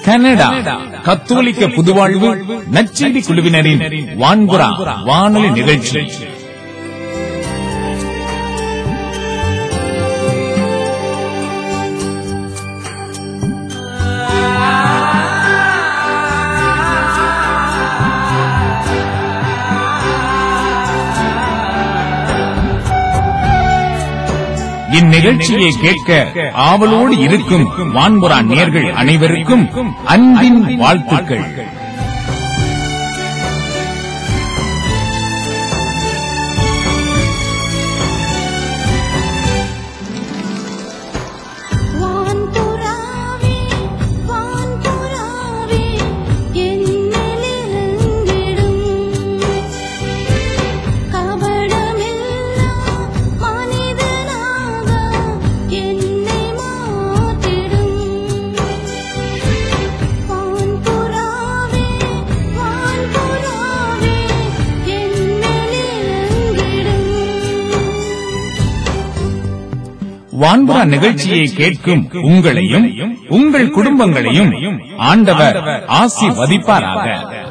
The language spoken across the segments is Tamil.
கனடா கத்தோலிக்க புதுவாழ்வு நற்செய்தி குழுவினரின் வான்புறா வானொலி நிகழ்ச்சி இந்நிகழ்ச்சியை கேட்க ஆவலோடு இருக்கும் வான்புறா நேர்கள் அனைவருக்கும் அன்பின் வாழ்த்துக்கள் வான்புறாவே வான்புறாவே என்னிலிருந்திடும் கபடமில்லா மனிதனாக என்னை மாற்றிடும் வான்புறாவே வான்புறாவே என்னிலிருந்திடும் வான்புறா நிகழ்ச்சியை கேட்கும் உங்களையும் உங்கள் குடும்பங்களையும் ஆண்டவர் ஆசிர்வதிப்பாராக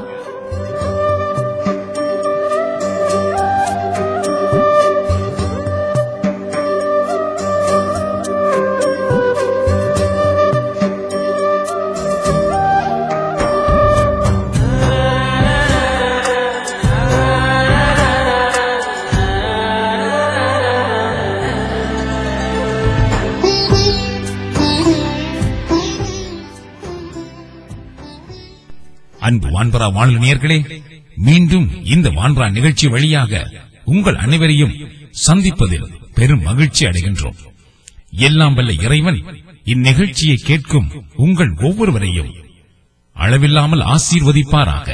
அன்பு வான்பரா வானொலியர்களே மீண்டும் இந்த வான்பரா நிகழ்ச்சி வழியாக உங்கள் அனைவரையும் சந்திப்பதில் பெரும் மகிழ்ச்சி அடைகின்றோம் எல்லாம் வல்ல இறைவன் இந்நிகழ்ச்சியை கேட்கும் உங்கள் ஒவ்வொருவரையும் அளவில்லாமல் ஆசீர்வதிப்பாராக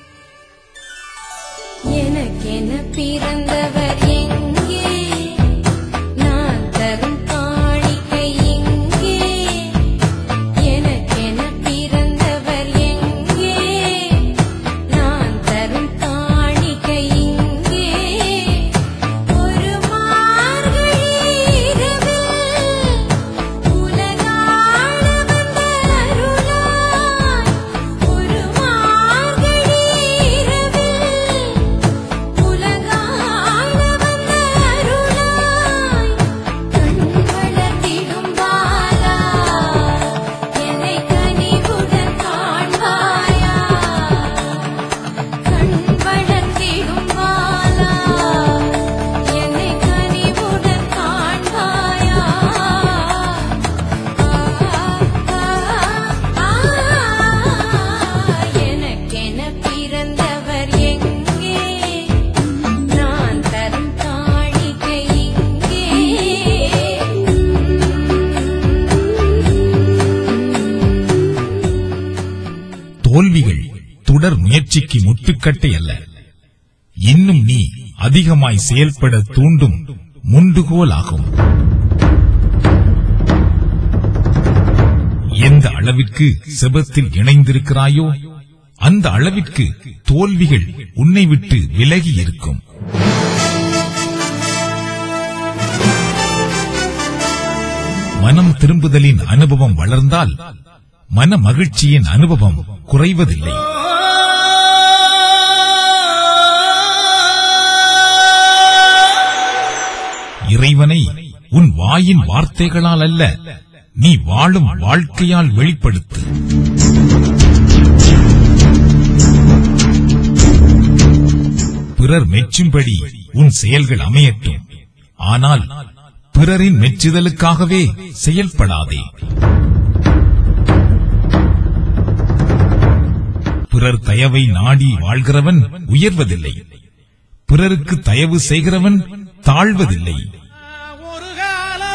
எனக்கென பிறந்தவர் எங்கே நான் தரும் காணிக்கை இங்கே எனக்கென பிறந்தவர் எங்கே நான் தரும் காணிக்கை இங்கே ஒரு மார்கழி இரவில் உலகாள வந்த அருளாய் ஒரு மார்கழி இரவில் உலகாள வந்த அருளாய் கண் வளர்த்திடும் பாலா என்னை கனிவுடன் காண்பாயா கண் வளர்த்திடும் பாலா என்னை கனிவுடன் காண்பாயா எனக்கென பிறந்தவர் எங்கே நான் தரும் காணிக்கை இங்கே தோல்விகள் தொடர் முயற்சிக்கு முட்டுக்கட்டை அல்ல இன்னும் நீ அதிகமாய் செயல்பட தூண்டும் முண்டுகோலாகும் எந்த அளவிற்கு செபத்தில் இணைந்திருக்கிறாயோ அந்த அளவிற்கு தோல்விகள் உன்னை விட்டு விலகி இருக்கும் மனம் திரும்புதலின் அனுபவம் வளர்ந்தால் மன மகிழ்ச்சியின் அனுபவம் குறைவதில்லை இறைவனை உன் வாயின் வார்த்தைகளால் அல்ல நீ வாழும் வாழ்க்கையால் வெளிப்படுத்து பிறர் மெச்சும்படி உன் செயல்கள் அமையட்டும் ஆனால் பிறரின் மெச்சுதலுக்காகவே செயல்படாதே பிறர் தயவை நாடி வாழ்கிறவன் உயர்வதில்லை பிறருக்கு தயவு செய்கிறவன் தாழ்வதில்லை ஒரு காலம்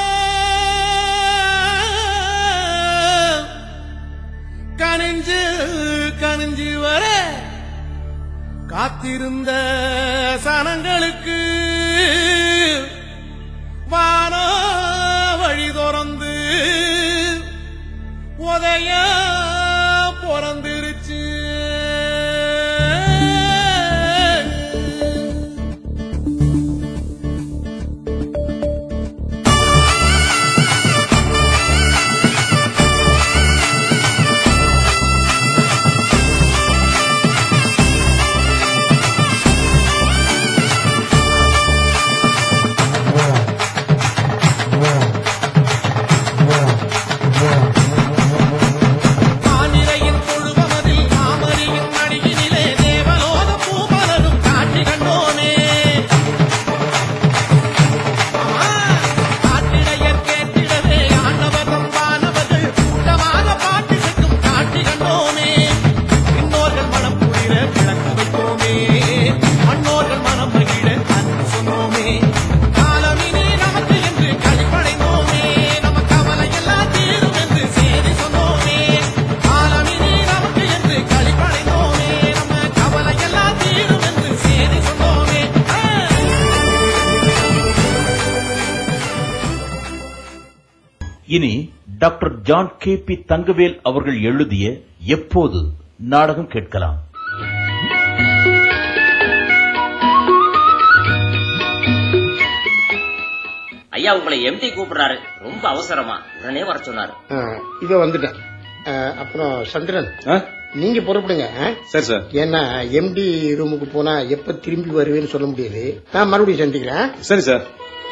கனிஞ்சு கனிஞ்சு வர காத்திருந்த சனங்களுக்கு வானோ வழி திறந்து உதய பிறந்திருச்சு இனி doctor John K P Thangavel அவர்கள் எழுதிய எப்போது நாடகம் கேட்கலாம் ஐயா உங்களை எம்டி கூப்பிடுறாரு ரொம்ப அவசரமா உடனே வர சொன்னாரு இதோ வந்துட்டேன் ஆ, அப்புறம் சந்திரன் நீங்க பொறுப்படுங்க ஆ? சரி சார் ஏன்னா எம்டி ரூமுக்கு போனா எப்ப திரும்பி வருவேன்னு சொல்ல முடியாது நான் மறுபடியும் சந்திக்கிறேன் சரி சார்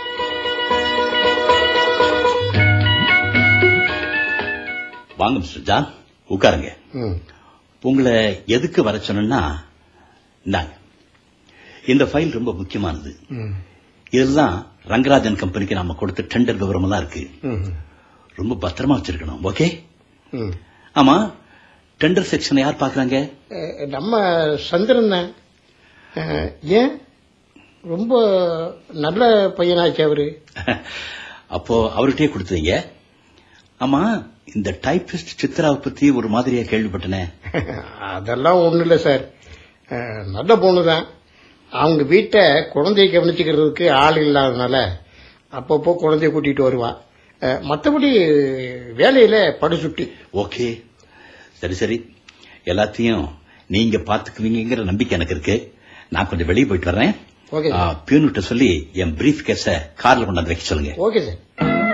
வாங்க மிஸ்டர் ஜான் உட்காருங்க ம். உங்களை எதுக்கு வர சொன்னா இந்தாங்க இந்த ஃபைல் ரொம்ப முக்கியமானது ம். இதெல்லாம் ரங்கராஜன் கம்பெனிக்கு நாம கொடுத்த டெண்டர் விவரம் எல்லாம் இருக்கு ம். ரொம்ப பத்திரமா வச்சிருக்கணும் ஓகே ம். ஆமா டெண்டர் செக்ஷனை யார் பாக்குறாங்க அஹ், நம்ம சந்திரன் தான். அஹ், ஏன் ரொம்ப நல்ல பையனாச்சு அவரு அப்போ அவர்கிட்டயே கொடுத்தீங்க ஆமா இந்த டைபிஸ்ட் சித்ராவை பத்தி ஒரு மாதிரியா கேள்விப்பட்டனே அதெல்லாம் ஒண்ணும் இல்ல சார் அஹ், நல்ல பொண்ணு தான் அவங்க வீட்டை குழந்தைய கவனிச்சுக்கிறதுக்கு ஆள் இல்லாதனால அப்பப்போ குழந்தைய கூட்டிட்டு வருவான் அஹ், மத்தபடி வேலையில படுசுட்டி ஓகே சரி சரி எல்லாத்தையும் நீங்க பாத்துக்குவீங்கிற நம்பிக்கை எனக்கு இருக்கு நான் கொஞ்சம் வெளியே போயிட்டு வரேன் ஓகே சார். பியூன்கிட்ட சொல்லி என் பிரீஃப் கேஸ கார்ல கொண்டாந்து வைக்க சொல்லுங்க ஓகே சார்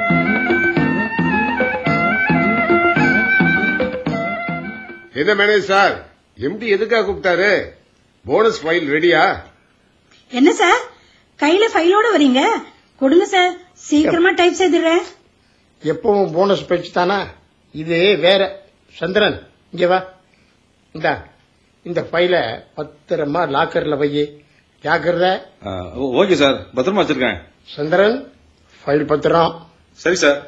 என்ன மேனேஜ் சார் எம்டி எதுக்காக கூப்பிட்டாரு போனஸ் ஃபைல் ரெடியா என்ன சார் கையில ஃபைலோட வரீங்க கொடுங்க சார் சீக்கிரமா டைப் செய்துடுறேன் எப்பவும் போனஸ் பேச்சு தானா இது வேற சந்திரன் இங்க வா இந்தா இந்த ஃபைல பத்திரமா லாக்கர்ல வை ஜாக்கிரதை ஓகே சார் பத்திரமா வச்சிருக்கேன் சந்திரன் ஃபைல் பத்திரம் சரி சார்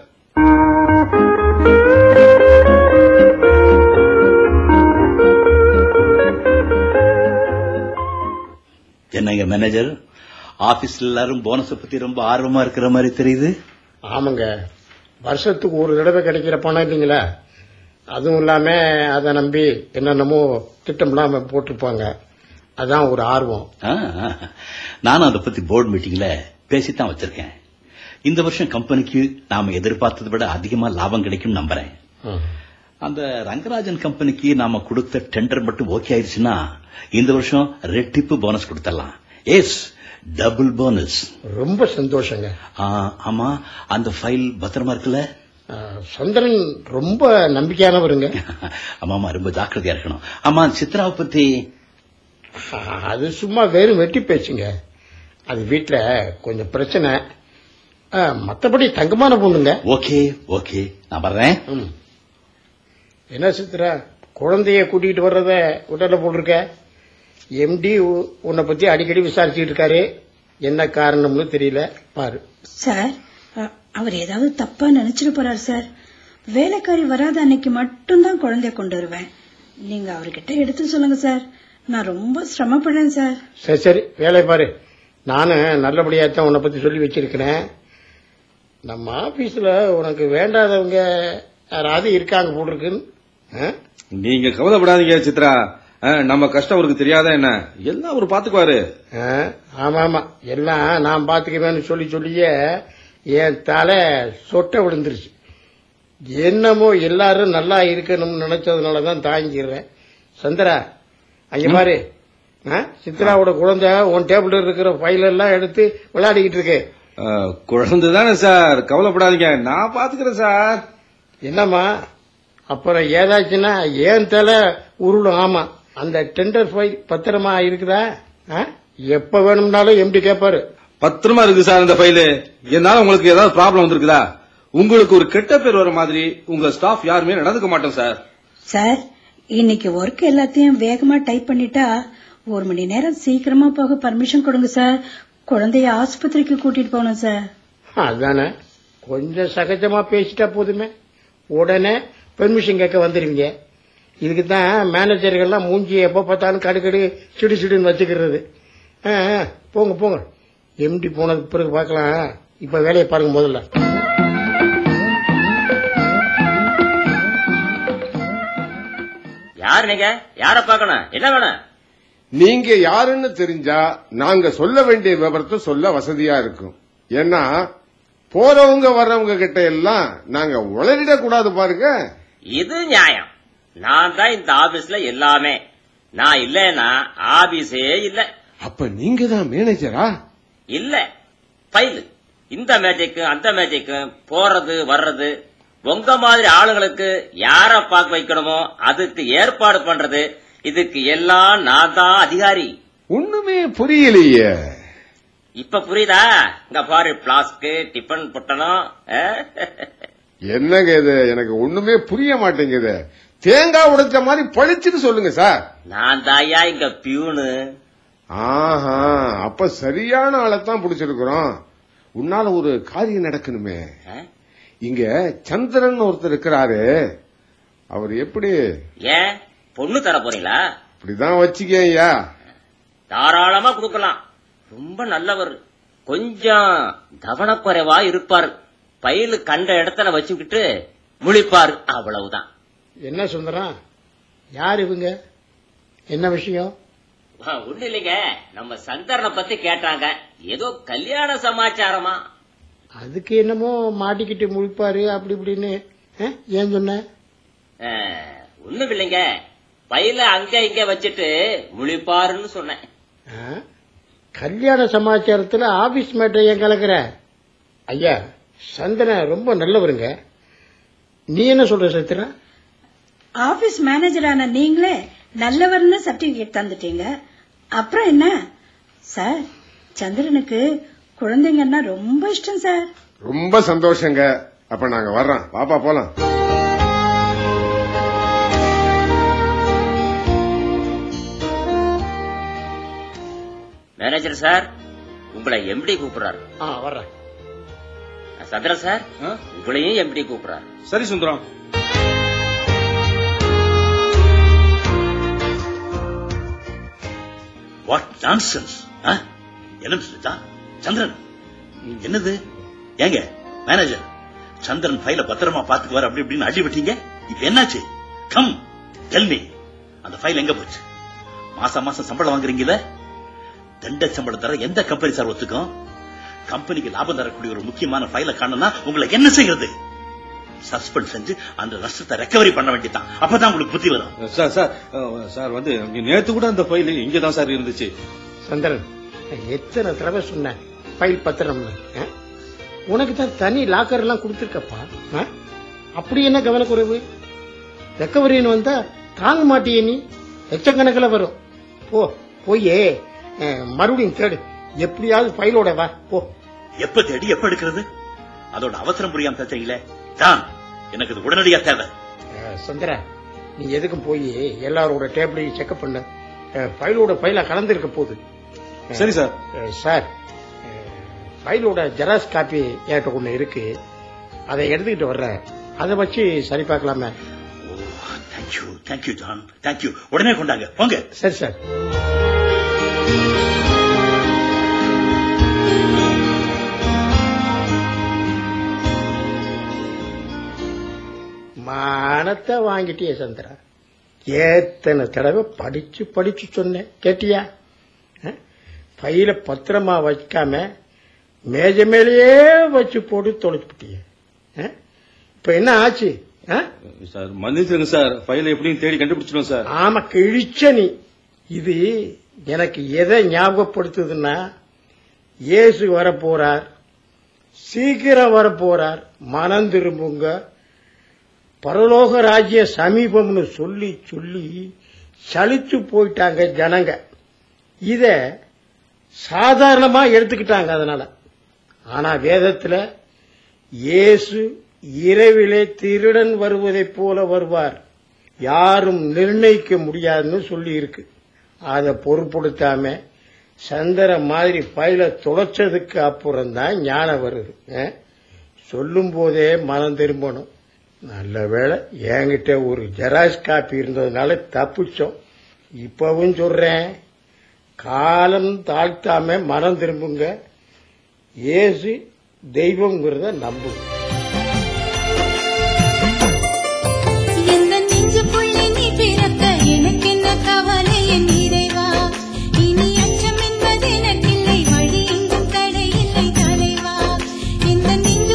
என்னங்க மேனேஜர் ஆபீஸ்ல எல்லாரும் போனஸ பத்தி ரொம்ப ஆர்வமா இருக்கிற மாதிரி தெரியுது ஆமாங்க வருஷத்துக்கு ஒரு தடவை கிடைக்கிற பணம் இல்லைங்களா அதுவும் இல்லாம அதை நம்பி என்னென்னமோ திட்டம் இல்லாம போட்டிருப்பாங்க அதான் ஒரு ஆர்வம் ஆ, ஆ. நானும் அதை பத்தி போர்டு மீட்டிங்ல பேசித்தான் வச்சிருக்கேன் இந்த வருஷம் கம்பெனிக்கு நாம எதிர்பார்த்ததை விட அதிகமா லாபம் கிடைக்கும் நம்புறேன் ம். அந்த ரங்கராஜன் கம்பெனிக்கு நாம கொடுத்த டெண்டர் மட்டும் ஓகே ஆயிடுச்சுன்னா இந்த வருஷம் ரெட்டிப்பு போனஸ் கொடுத்துடலாம் எஸ் டபுள் போனஸ் ரொம்ப சந்தோஷங்க ஆமா அந்த ஃபைல் பத்திரமா இருக்குல்ல ஆ, சந்திரன் ரொம்ப நம்பிக்கையானவருங்க ஆமாமா ரொம்ப ஜாக்கிரதையா இருக்கணும் ஆமா சித்ராவை பத்தி அது சும்மா வெறும் வெட்டி பேச்சுங்க அது வீட்ல கொஞ்சம் பிரச்சனை ஆ, மத்தபடி தங்கமான பொண்ணுங்க ஓகே ஓகே நான் வர்றேன் ம். என்ன சித்ரா குழந்தைய கூட்டிட்டு வர்றத உடல போட்டிருக்க எம்டி உன்னை பத்தி அடிக்கடி விசாரிச்சுட்டு இருக்காரு என்ன காரணம்னு தெரியல பாரு சார் அ- அவர் ஏதாவது தப்பா நினைச்சிட்டு போறாரு சார் வேலைக்காரி வராத அன்னைக்கு மட்டும்தான் குழந்தைய கொண்டு வருவேன் நீங்க அவர்கிட்ட எடுத்து சொல்லுங்க சார் நான் ரொம்ப சிரமப்படுறேன் சார் சரி சரி வேலை பாரு நானும் நல்லபடியா தான் உன்னை பத்தி சொல்லி வச்சிருக்கிறேன் நம்ம ஆபீஸ்ல உனக்கு வேண்டாதவங்க யாராவது இருக்காங்க போட்டிருக்குன்னு ஆ? நீங்க கவலைப்படாதீங்க சித்ரா அஹ், நம்ம கஷ்டம் அவருக்கு தெரியாதா என்ன எல்லாம் அவர் பாத்துக்குவாரு ஆ, ஆமா ஆமா எல்லாம் நான் பாத்துக்குவேன்னு சொல்லி சொல்லியே என் தலை சொட்ட விழுந்துருச்சு என்னமோ எல்லாரும் நல்லா இருக்கணும்னு நினைச்சதுனாலதான் தாங்கிடுறேன் சந்திரா அங்க பாரு ஆ, சித்ராவோட குழந்தை உன் டேபிள் இருக்கிற ஃபைல் எல்லாம் எடுத்து விளையாடிக்கிட்டு இருக்கு அஹ், குழந்தை தானே சார் கவலைப்படாதீங்க நான் பாத்துக்கிறேன் சார் என்னம்மா அப்புறம் ஏதாச்சுன்னா ஏன் தலை உருளும் ஆமா அந்த டெண்டர் ஃபைல் பத்திரமா இருக்குதா ஆ? எப்ப வேணும்னாலும் எம்டி கேட்பாரு பத்திரமா இருக்கு சார் இந்த ஃபைலு என்னால உங்களுக்கு ஏதாவது ப்ராப்ளம் வந்திருக்குதா உங்களுக்கு ஒரு கெட்ட பேர் வர மாதிரி உங்க ஸ்டாஃப் யாருமே நடந்துக்க மாட்டோம் சார் சார் இன்னைக்கு ஒர்க் எல்லாத்தையும் வேகமா டைப் பண்ணிட்டா ஒரு மணி நேரம் சீக்கிரமா போக பர்மிஷன் கொடுங்க சார் குழந்தைய ஆஸ்பத்திரிக்கு கூட்டிட்டு போகணும் சார் அதானே கொஞ்சம் சகஜமா பேசிட்டா போதுமே உடனே பெர்மிஷன் கேட்க வந்துருவீங்க இதுக்கு தான் மேனேஜர்கள்லாம் மூஞ்சி எப்போ பார்த்தாலும் கடுக்கடு சிடு சிடுன்னு வச்சுக்கிறது ஆ, ஆ, போங்க போங்க எம்டி போனதுக்கு பிறகு பார்க்கலாம் இப்ப வேலையை பாருங்க முதல்ல யார் நீங்க யார பாக்கணும் என்ன வேணும் நீங்க யாருன்னு தெரிஞ்சா நாங்க சொல்ல வேண்டிய விவரத்தை சொல்ல வசதியா இருக்கும் ஏன்னா போறவங்க வர்றவங்க கிட்ட எல்லாம் நாங்க உளறிட கூடாது பாருங்க இது நியாயம் நான் தான் இந்த ஆபீஸ்ல எல்லாமே நான் இல்லைன்னா ஆபீஸே இல்ல அப்ப நீங்க தான் மேனேஜரா இல்ல ஃபைல் இந்த மேஜைக்கும் அந்த மேஜைக்கும் போறது வர்றது உங்க மாதிரி ஆளுங்களுக்கு யார பார்க்க வைக்கணுமோ அதுக்கு ஏற்பாடு பண்றது இதுக்கு எல்லாம் நான் தான் அதிகாரி ஒண்ணுமே புரியலையே இப்ப புரியுதா இங்க பாரு பிளாஸ்க் டிஃபன் பொட்டணம் அஹ்? என்னங்க இது எனக்கு ஒண்ணுமே புரிய மாட்டேங்குது தேங்காய் உடைச்ச மாதிரி பழிச்சுன்னு சொல்லுங்க சார் நான் தாயா இங்க பியூனு ஆஹா அப்ப சரியான ஆளைத்தான் பிடிச்சிருக்கிறோம் உன்னால ஒரு காரியம் நடக்கணுமே அஹ்? இங்க சந்திரன் ஒருத்தர் இருக்கிறாரு அவர் எப்படி ஏன் பொண்ணு தர போறீங்களா இப்படிதான் வச்சுக்கேயா தாராளமா கொடுக்கலாம் ரொம்ப நல்லவர் கொஞ்சம் கவனக்குறைவா இருப்பார் பயிலு கண்ட இடத்துல வச்சுக்கிட்டு முழிப்பார் அவ்வளவுதான் என்ன சுந்தரம் யார் இவங்க என்ன விஷயம் ஒண்ணு இல்லைங்க நம்ம சந்தரனை பத்தி கேட்டாங்க ஏதோ கல்யாண சமாச்சாரமா அதுக்கு என்னமோ மாட்டிக்கிட்டு முழிப்பாரு அப்படி இப்படின்னு ஆ? ஏன் சொன்ன அஹ், ஒண்ணும் இல்லைங்க பையில அங்க இங்க வச்சுட்டு முழிப்பாருன்னு சொன்னேன் ஆ? கல்யாண சமாச்சாரத்துல ஆபீஸ் மேட்டை ஏன் கலக்குற ஐயா சந்தன ரொம்ப நல்லவருங்க நீ என்ன சொல்ற சத்திரா ஆபீஸ் மேனேஜரான நீங்களே நல்லவர்னு சர்டிபிகேட் தந்துட்டீங்க அப்புறம் என்ன சார் சந்திரனுக்கு குழந்தைங்கன்னா ரொம்ப இஷ்டம் சார் ரொம்ப சந்தோஷங்க அப்ப நாங்க வர்றோம் பாப்பா போலாம் மேனேஜர் சார் உங்களை எம்டி கூப்பிடுறாரு ஆ வர்றேன் சந்திரன் சார் ஆ? உங்களையும் எம்டி கூப்பிடுறாரு சரி சுந்தரம் வாட் நான்சென்ஸ் என்ன சொல்லிட்டா சந்திரன் என்னது ஏங்க மேனேஜர் சந்திரன் ஃபைல பத்திரமா பாத்துக்குவார் அப்படி இப்படின்னு அடி விட்டீங்க இப்ப என்னாச்சு கம் டெல் மீ அந்த ஃபைல் எங்க போச்சு மாசம் மாசம் சம்பளம் வாங்குறீங்கல்ல தண்ட சம்பளம் தர எந்த கம்பெனி சார் ஒத்துக்கும் கம்பெனிக்கு லாபம் தரக்கூடிய ஒரு முக்கியமான ஃபைலை காணனா உங்களை என்ன செய்யறது சஸ்பெண்ட் செஞ்சு அந்த நஷ்டத்தை ரெக்கவரி பண்ண வேண்டியதான் அப்பதான் உங்களுக்கு புத்தி வரும் சார் சார் அஹ், சார் வந்து நேத்து கூட அந்த ஃபைல் இங்க தான் சார் இருந்துச்சு சந்திரன் எத்தனை தடவை சொன்னேன் ஃபைல் பத்திரம்னு ஆ? உனக்கு தான் தனி லாக்கர் எல்லாம் கொடுத்துருக்கப்பா ஆ? அப்படி என்ன கவனக்குறைவு ரெக்கவரின்னு வந்தா தாங்க மாட்டியே நீ லட்சக்கணக்கில் வரும் போ போயே அஹ், மறுபடியும் தேடு எப்படியாவது ஃபைலோட வா போ எப்ப தேடி எப்ப எடுக்கிறது அதோட அவசரம் புரியாம பேசுறீங்களே தான் எனக்கு இது உடனடியா தேவை அஹ், சந்திரா நீ எதுக்கும் போய் எல்லாரோட டேபிளையும் செக்அப் பண்ணு அஹ், ஃபைலோட ஃபைலா கலந்துருக்க போகுது சரி சார் அஹ், சார் அஹ், ஃபைலோட ஜெராக்ஸ் காப்பி என்கிட்ட ஒன்று இருக்கு அதை எடுத்துக்கிட்டு வர்றேன் அதை வச்சு சரி பார்க்கலாமே ஓ தேங்க்யூ தேங்க்யூ ஜான் தேங்க்யூ உடனே கொண்டாங்க போங்க சரி சார் மானத்தை வாங்கிட்டியே சந்திரா எத்தனை தடவை படிச்சு படிச்சு சொன்னேன் கேட்டியா அஹ்? பையில பத்திரமா வைக்காம மேஜ மேலேயே வச்சு போட்டு தொலைச்சுட்டிய இப்ப என்ன ஆச்சு அஹ்? சார் மன்னிச்சிருங்க சார் ஃபைலை எப்படியும் தேடி கண்டுபிடிச்சிடும் சார் ஆமா கிழிச்ச நீ இது எனக்கு எதை ஞாபகப்படுத்துதுன்னா இயேசு வரப்போறார் சீக்கிரம் வரப்போறார் மனம் திரும்புங்க பரலோக ராஜ்ய சமீபம்னு சொல்லி சொல்லி சலிச்சு போயிட்டாங்க ஜனங்க இத சாதாரணமா எடுத்துக்கிட்டாங்க அதனால ஆனா வேதத்துல இயேசு இரவிலே திருடன் வருவதைப் போல வருவார் யாரும் நிர்ணயிக்க முடியாதுன்னு சொல்லி இருக்கு அதை பொருட்படுத்தாம சந்திர மாதிரி பயில துடைச்சதுக்கு அப்புறம் தான் ஞானம் வருது சொல்லும் போதே மனம் திரும்பணும் நல்ல வேளை என்கிட்ட ஒரு ஜெராக்ஸ் காப்பி இருந்ததுனால தப்பிச்சோம் இப்பவும் சொல்றேன் காலம் தாழ்த்தாம மனம் திரும்புங்க இயேசு தெய்வங்கிறத நம்புங்க எந்த நெஞ்சுக்குள்ளே நீ பிறக்க எனக்கென்ன கவலை என் இறைவா இனி அச்சம் என்பது எனக்கில்லை வழி எங்கும் தடை இல்லை தலைவா எந்த நெஞ்சு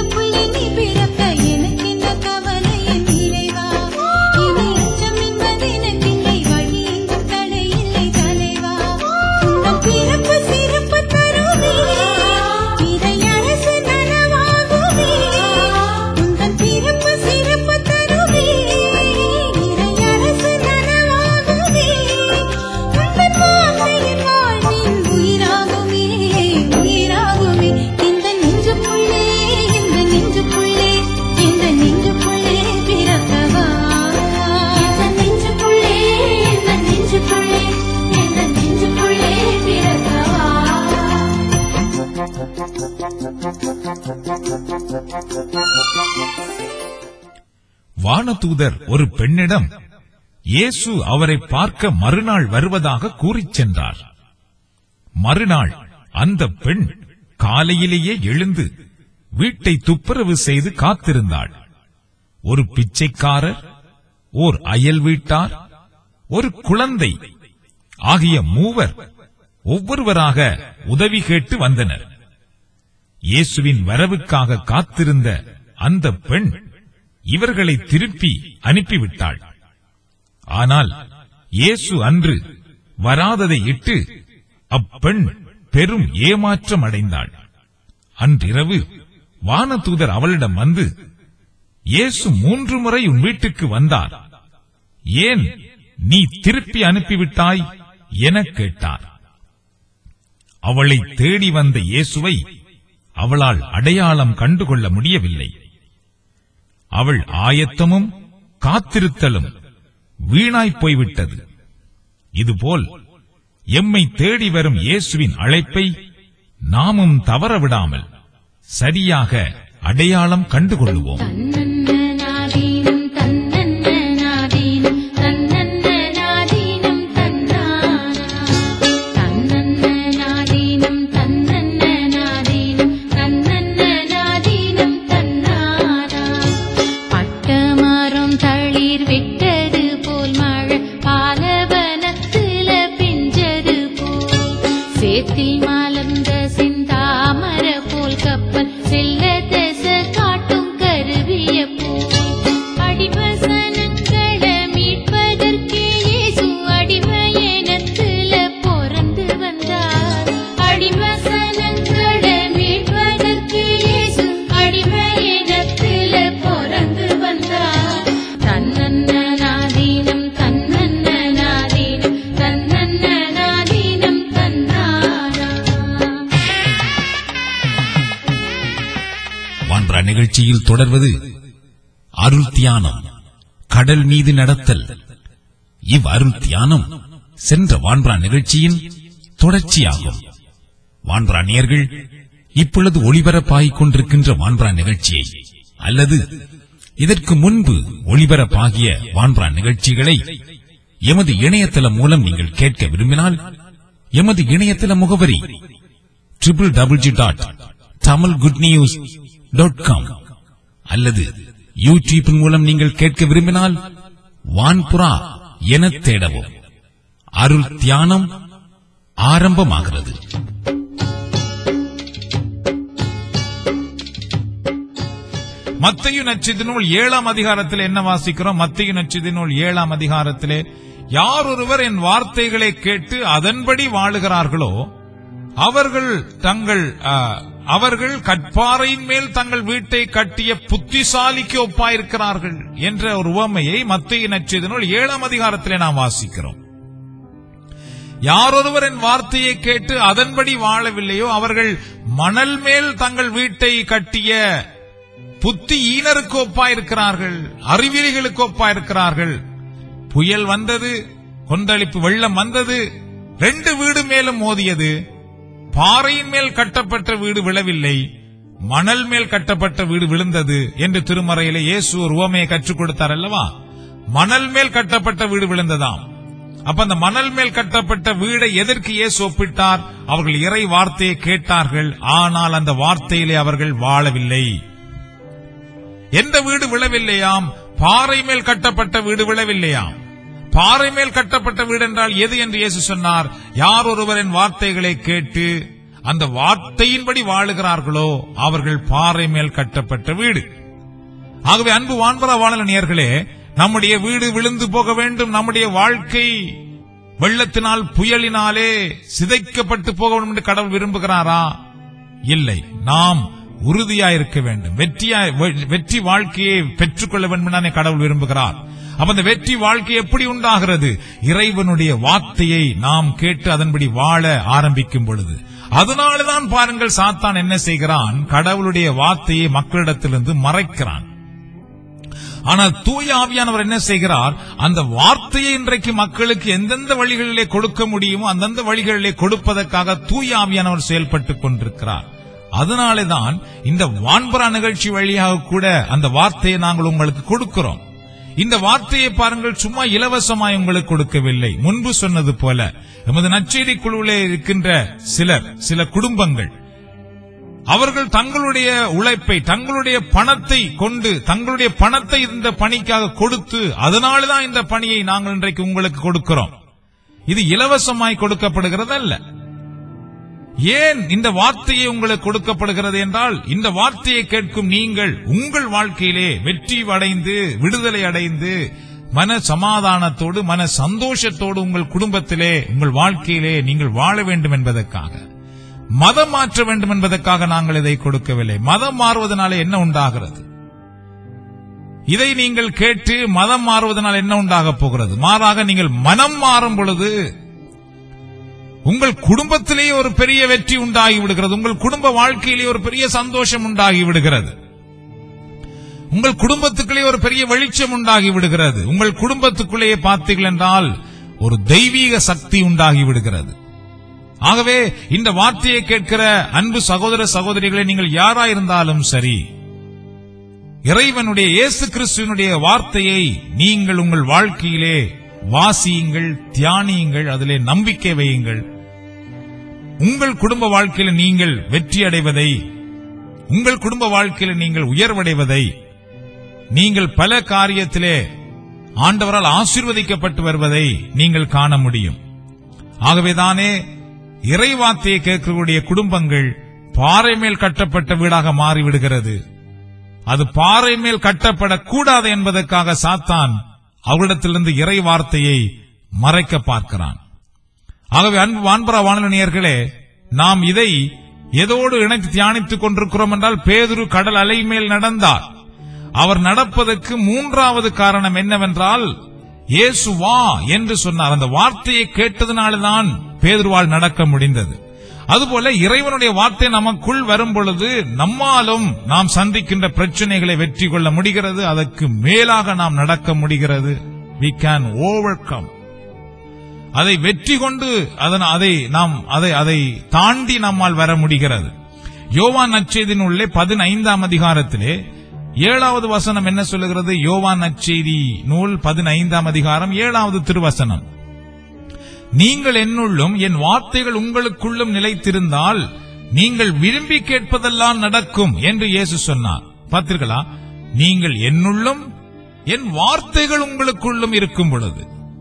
வானதூதர் ஒரு பெண்ணிடம் இயேசு அவரை பார்க்க மறுநாள் வருவதாக கூறிச் சென்றார் மறுநாள் அந்த பெண் காலையிலேயே எழுந்து வீட்டை துப்புரவு செய்து காத்திருந்தாள் ஒரு பிச்சைக்காரர் ஓர் அயல் வீட்டார் ஒரு குழந்தை ஆகிய மூவர் ஒவ்வொருவராக உதவி கேட்டு வந்தனர் இயேசுவின் வரவுக்காக காத்திருந்த அந்த பெண் இவர்களை திருப்பி அனுப்பிவிட்டாள் ஆனால் இயேசு அன்று வராததை இட்டு அப்பெண் பெரும் ஏமாற்றம் அடைந்தாள் அன்றிரவு வானதூதர் அவளிடம் வந்து இயேசு மூன்று முறை உன் வீட்டுக்கு வந்தார் ஏன் நீ திருப்பி அனுப்பிவிட்டாய் எனக் கேட்டார் அவளை தேடி வந்த இயேசுவை அவளால் அடையாளம் கண்டுகொள்ள முடியவில்லை அவள் ஆயத்தமும் காத்திருத்தலும் வீணாய்ப் போய்விட்டது இதுபோல் எம்மை தேடி வரும் இயேசுவின் அழைப்பை நாமும் தவறவிடாமல் சரியாக அடையாளம் கண்டுகொள்ளுவோம் தன்னன்னநாதீனம் தன்னன்னநாதீனம் தன்னன்னநாதீனம் தன்னானா தன்னன்னநாதீனம் தன்னன்னநாதீனம் தன்னன்னநாதீனம் தன்னானா பட்டமரம் தளிர் விட்டது போல் மழை பாலவனத்தில பிஞ்சது போல் சேத்தில் மலர்ந்த சிந்தாமர போல் கப்பல் செல்ல திச காட்டும் கருவிய போல் அடிவசனங்களை மீட்பதற்கே இயேசு அடிமையனத்துல பிறந்து வந்தார் அடிவசனங்களை மீட்பதற்கே இயேசு அடிமையனத்துல பிறந்து வந்தார் தன்னன்னநாதீனம் தன்னன்னநாதீனம் தன்னன்னநாதீனம் தன்னானா வான்றா நிகழ்ச்சியில் தொடர்வது அருள் தியானம் கடல் மீது நடத்தல் இவ் அருள் தியானம் சென்ற வான்றா நிகழ்ச்சியின் தொடர்ச்சியாகும் வான்றா நேர்கள் இப்பொழுது ஒளிபரப்பாகிக் கொண்டிருக்கின்ற வான்றா நிகழ்ச்சியை அல்லது இதற்கு முன்பு ஒளிபரப்பாகிய வான்றா நிகழ்ச்சிகளை எமது இணையதளம் மூலம் நீங்கள் கேட்க விரும்பினால் எமது இணையதள முகவரி triple double G dot Tamil good news dot com அல்லது யூடியூப் மூலம் நீங்கள் கேட்க விரும்பினால் வான்புரா என தேடவும் அருள் தியானம் ஆரம்பமாகிறது மத்தையு நச்சிது நூல் ஏழாம் அதிகாரத்தில் என்ன வாசிக்கிறோம் மத்தையு நச்சிது நூல் ஏழாம் அதிகாரத்திலே யார் ஒருவர் என் வார்த்தைகளை கேட்டு அதன்படி வாழுகிறார்களோ அவர்கள் தங்கள் ஆ, அவர்கள் கற்பாறையின் மேல் தங்கள் வீட்டை கட்டிய புத்திசாலிக்கு ஒப்பாயிருக்கிறார்கள் என்ற ஒரு உவமையை மத்திய நச்செய்தினுள் ஏழாம் அதிகாரத்திலே நாம் வாசிக்கிறோம் யாரொருவர் என் வார்த்தையை கேட்டு அதன்படி வாழவில்லையோ அவர்கள் மணல் மேல் தங்கள் வீட்டை கட்டிய புத்தி ஈனருக்கு ஒப்பாயிருக்கிறார்கள் அறிவிலிகளுக்கு ஒப்பாயிருக்கிறார்கள் புயல் வந்தது கொந்தளிப்பு வெள்ளம் வந்தது ரெண்டு வீடு மேலும் மோதியது பாறையின் மேல் கட்டப்பட்ட வீடு விழவில்லை மணல் மேல் கட்டப்பட்ட வீடு விழுந்தது என்று திருமறையிலே இயேசு ஒரு உவமையை கற்றுக் கொடுத்தார் அல்லவா மணல் மேல் கட்டப்பட்ட வீடு விழுந்ததாம் அப்ப அந்த மணல் மேல் கட்டப்பட்ட வீடை எதற்கு இயேசு ஒப்பிட்டார் அவர்கள் இறை வார்த்தையை கேட்டார்கள் ஆனால் அந்த வார்த்தையிலே அவர்கள் வாழவில்லை எந்த வீடு விழவில்லையாம் பாறை மேல் கட்டப்பட்ட வீடு விழவில்லையாம் பாறை மேல் கட்டப்பட்ட வீடு என்றால் எது என்று இயேசு சொன்னார் யார் ஒருவரின் வார்த்தைகளை கேட்டு அந்த வார்த்தையின்படி வாழுகிறார்களோ அவர்கள் பாறை மேல் கட்டப்பட்ட வீடு ஆகவே அன்பு வான்பரா வாழல நேர்களே நம்முடைய வீடு விழுந்து போக வேண்டும் நம்முடைய வாழ்க்கை வெள்ளத்தினால் புயலினாலே சிதைக்கப்பட்டு போக வேண்டும் என்று கடவுள் விரும்புகிறாரா இல்லை நாம் உறுதியா இருக்க வேண்டும் வெற்றியா வெ- வெற்றி வாழ்க்கையை பெற்றுக்கொள்ள வேண்டும் என்று கடவுள் விரும்புகிறார் அப்ப அந்த வெற்றி வாழ்க்கை எப்படி உண்டாகிறது இறைவனுடைய வார்த்தையை நாம் கேட்டு அதன்படி வாழ ஆரம்பிக்கும் பொழுது அதனாலதான் பாருங்கள் சாத்தான் என்ன செய்கிறான் கடவுளுடைய வார்த்தையை மக்களிடத்திலிருந்து மறைக்கிறான் ஆனால் தூய ஆவியானவர் என்ன செய்கிறார் அந்த வார்த்தையை இன்றைக்கு மக்களுக்கு எந்தெந்த வழிகளிலே கொடுக்க முடியுமோ அந்தந்த வழிகளிலே கொடுப்பதற்காக தூய ஆவியானவர் செயல்பட்டுக் கொண்டிருக்கிறார் அதனாலே தான் இந்த வான்பரா நிகழ்ச்சி வழியாக கூட அந்த வார்த்தையை நாங்கள் உங்களுக்கு கொடுக்கிறோம் இந்த வார்த்தையை பாருங்கள் சும்மா இலவசமாய் உங்களுக்கு கொடுக்கவில்லை முன்பு சொன்னது போல நமது நற்செய்தி குழுவிலே இருக்கின்ற சிலர் சில குடும்பங்கள் அவர்கள் தங்களுடைய உழைப்பை தங்களுடைய பணத்தை கொண்டு தங்களுடைய பணத்தை இந்த பணிக்காக கொடுத்து அதனாலதான் இந்த பணியை நாங்கள் இன்றைக்கு உங்களுக்கு கொடுக்கிறோம் இது இலவசமாய் கொடுக்கப்படுகிறது அல்ல ஏன் இந்த வார்த்தையை உங்களுக்கு கொடுக்கப்படுகிறது என்றால் இந்த வார்த்தையை கேட்கும் நீங்கள் உங்கள் வாழ்க்கையிலே வெற்றி அடைந்து விடுதலை அடைந்து மன சமாதானத்தோடு மன சந்தோஷத்தோடு உங்கள் குடும்பத்திலே உங்கள் வாழ்க்கையிலே நீங்கள் வாழ வேண்டும் என்பதற்காக மதம் மாற்ற வேண்டும் என்பதற்காக நாங்கள் இதை கொடுக்கவில்லை மதம் மாறுவதனால என்ன உண்டாகிறது இதை நீங்கள் கேட்டு மதம் மாறுவதனால் என்ன உண்டாகப் போகிறது மாறாக நீங்கள் மனம் மாறும் பொழுது உங்கள் குடும்பத்திலேயே ஒரு பெரிய வெற்றி உண்டாகி விடுகிறது உங்கள் குடும்ப வாழ்க்கையிலே ஒரு பெரிய சந்தோஷம் உண்டாகி விடுகிறது உங்கள் குடும்பத்துக்குள்ளே ஒரு பெரிய வெளிச்சம் உண்டாகி விடுகிறது உங்கள் குடும்பத்துக்குள்ளேயே பார்த்தீர்கள் என்றால் ஒரு தெய்வீக சக்தி உண்டாகி விடுகிறது ஆகவே இந்த வார்த்தையை கேட்கிற அன்பு சகோதர சகோதரிகளை நீங்கள் யாராயிருந்தாலும் சரி இறைவனுடைய இயேசு கிறிஸ்துவனுடைய வார்த்தையை நீங்கள் உங்கள் வாழ்க்கையிலே வாசியுங்கள் தியானியுங்கள் அதிலே நம்பிக்கை வையுங்கள் உங்கள் குடும்ப வாழ்க்கையில நீங்கள் வெற்றி அடைவதை உங்கள் குடும்ப வாழ்க்கையில நீங்கள் உயர்வடைவதை நீங்கள் பல காரியத்திலே ஆண்டவரால் ஆசீர்வதிக்கப்பட்டு வருவதை நீங்கள் காண முடியும் ஆகவேதானே இறைவார்த்தையை கேட்கக்கூடிய குடும்பங்கள் பாறை மேல் கட்டப்பட்ட வீடாக மாறிவிடுகிறது அது பாறை மேல் கட்டப்படக்கூடாது என்பதற்காக சாத்தான் அவரிடத்திலிருந்து இறை வார்த்தையை மறைக்க பார்க்கிறான் ஆகவே அன்பு வான்பரா வானொலியர்களே நாம் இதை எதோடு இணைத்து தியானித்துக் கொண்டிருக்கிறோம் என்றால் பேதுரு கடல் அலை மேல் நடந்தார் அவர் நடப்பதற்கு மூன்றாவது காரணம் என்னவென்றால் இயேசு வா என்று சொன்னார் அந்த வார்த்தையை கேட்டதுனால்தான் பேதுருவால் நடக்க முடிந்தது அதுபோல இறைவனுடைய வார்த்தை நமக்குள் வரும் பொழுது நம்மாலும் நாம் சந்திக்கின்ற பிரச்சனைகளை வெற்றி கொள்ள முடிகிறது அதற்கு மேலாக நாம் நடக்க முடிகிறது we can overcome அதை வெற்றி கொண்டு அதன் அதை நாம் அதை அதை தாண்டி நம்மால் வர முடிகிறது யோவான் நற்செய்தியின் உள்ளே பதினைந்தாம் அதிகாரத்திலே ஏழாவது வசனம் என்ன சொல்லுகிறது யோவான் நற்செய்தி நூல் பதினைந்தாம் அதிகாரம் ஏழாவது திருவசனம் நீங்கள் என்னுள்ளும் என் வார்த்தைகள் உங்களுக்குள்ளும் நிலைத்திருந்தால் நீங்கள் விரும்பி கேட்பதெல்லாம் நடக்கும் என்று இயேசு சொன்னார் பார்த்தீர்களா நீங்கள் என்னுள்ளும் என் வார்த்தைகள் உங்களுக்குள்ளும் இருக்கும் பொழுது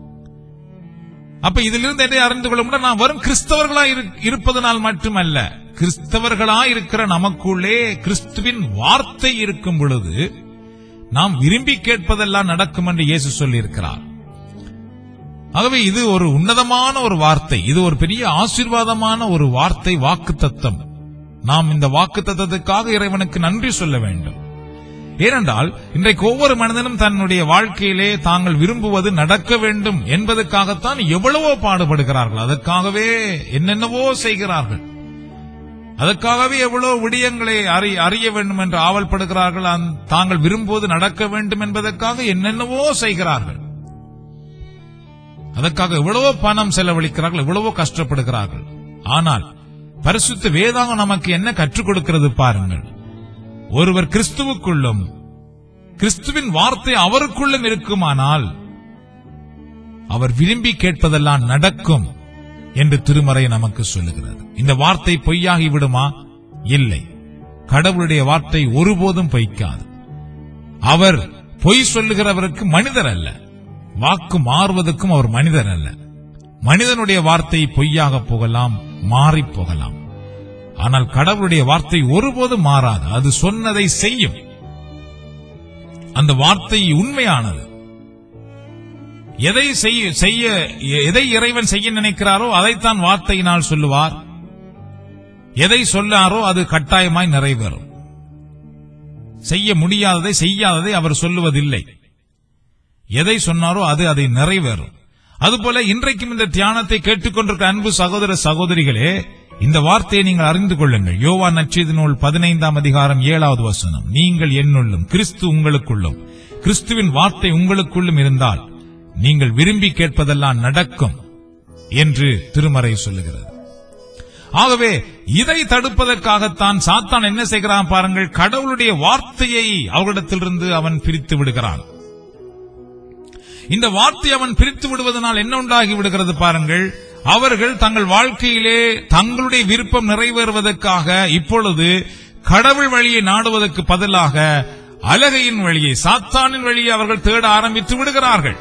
அப்ப இதிலிருந்து எதை அறிந்து கொள்ள முடியும் நான் வரும் கிறிஸ்தவர்களா இரு- இருப்பதனால் மட்டுமல்ல கிறிஸ்தவர்களா இருக்கிற நமக்குள்ளே கிறிஸ்துவின் வார்த்தை இருக்கும் பொழுது நாம் விரும்பி கேட்பதெல்லாம் நடக்கும் என்று இயேசு சொல்லியிருக்கிறார் ஆகவே இது ஒரு உன்னதமான ஒரு வார்த்தை இது ஒரு பெரிய ஆசீர்வாதமான ஒரு வார்த்தை வாக்கு தத்தம் நாம் இந்த வாக்கு தத்தத்துக்காக இறைவனுக்கு நன்றி சொல்ல வேண்டும் ஏனென்றால் இன்றைக்கு ஒவ்வொரு மனிதனும் தன்னுடைய வாழ்க்கையிலே தாங்கள் விரும்புவது நடக்க வேண்டும் என்பதற்காகத்தான் எவ்வளவோ பாடுபடுகிறார்கள் அதற்காகவே என்னென்னவோ செய்கிறார்கள் அதற்காகவே எவ்வளவு விடயங்களை அறி- அறிய வேண்டும் என்று ஆவல்படுகிறார்கள் அந்த- தாங்கள் விரும்புவது நடக்க வேண்டும் என்பதற்காக என்னென்னவோ செய்கிறார்கள் அதற்காக எவ்வளவோ பணம் செலவழிக்கிறார்கள் எவ்வளவோ கஷ்டப்படுகிறார்கள் ஆனால் பரிசுத்த வேதாகம் நமக்கு என்ன கற்றுக் கொடுக்கிறது பாருங்கள் ஒருவர் கிறிஸ்துவுக்குள்ளும் கிறிஸ்துவின் வார்த்தை அவருக்குள்ளும் இருக்குமானால் அவர் விரும்பி கேட்பதெல்லாம் நடக்கும் என்று திருமறை நமக்கு சொல்லுகிறது இந்த வார்த்தை பொய்யாகி விடுமா இல்லை கடவுளுடைய வார்த்தை ஒருபோதும் பொய்க்காது அவர் பொய் சொல்லுகிறவருக்கு மனிதர் அல்ல வாக்கு மாறுவதற்கும் அவர் மனிதர் அல்ல மனிதனுடைய வார்த்தை பொய்யாக போகலாம் மாறிப் போகலாம் ஆனால் கடவுளுடைய வார்த்தை ஒருபோதும் மாறாது அது சொன்னதை செய்யும் அந்த வார்த்தை உண்மையானது எதை செய்ய செய்ய எதை இறைவன் செய்ய நினைக்கிறாரோ அதைத்தான் வார்த்தையினால் சொல்லுவார் எதை சொல்லாரோ அது கட்டாயமாய் நிறைவேறும் செய்ய முடியாததை செய்யாததை அவர் சொல்லுவதில்லை எதை சொன்னாரோ அது அதை நிறைவேறும் அதுபோல இன்றைக்கும் இந்த தியானத்தை கேட்டுக்கொண்டிருக்கிற அன்பு சகோதர சகோதரிகளே இந்த வார்த்தையை நீங்கள் அறிந்து கொள்ளுங்கள் யோவா நச்செய்தி நூல் பதினைந்தாம் அதிகாரம் ஏழாவது வசனம் நீங்கள் என்னுள்ளும் கிறிஸ்து உங்களுக்குள்ளும் கிறிஸ்துவின் வார்த்தை உங்களுக்குள்ளும் இருந்தால் நீங்கள் விரும்பி கேட்பதெல்லாம் நடக்கும் என்று திருமறை சொல்லுகிறது ஆகவே இதை தடுப்பதற்காகத்தான் சாத்தான் என்ன செய்கிறான் பாருங்கள் கடவுளுடைய வார்த்தையை அவர்களிடத்திலிருந்து அவன் பிரித்து விடுகிறான் இந்த வார்த்தை அவன் பிரித்து விடுவதனால் என்ன உண்டாகி விடுகிறது பாருங்கள் அவர்கள் தங்கள் வாழ்க்கையிலே தங்களுடைய விருப்பம் நிறைவேறுவதற்காக இப்பொழுது கடவுள் வழியை நாடுவதற்கு பதிலாக அலகையின் வழியை சாத்தானின் வழியை அவர்கள் தேட ஆரம்பித்து விடுகிறார்கள்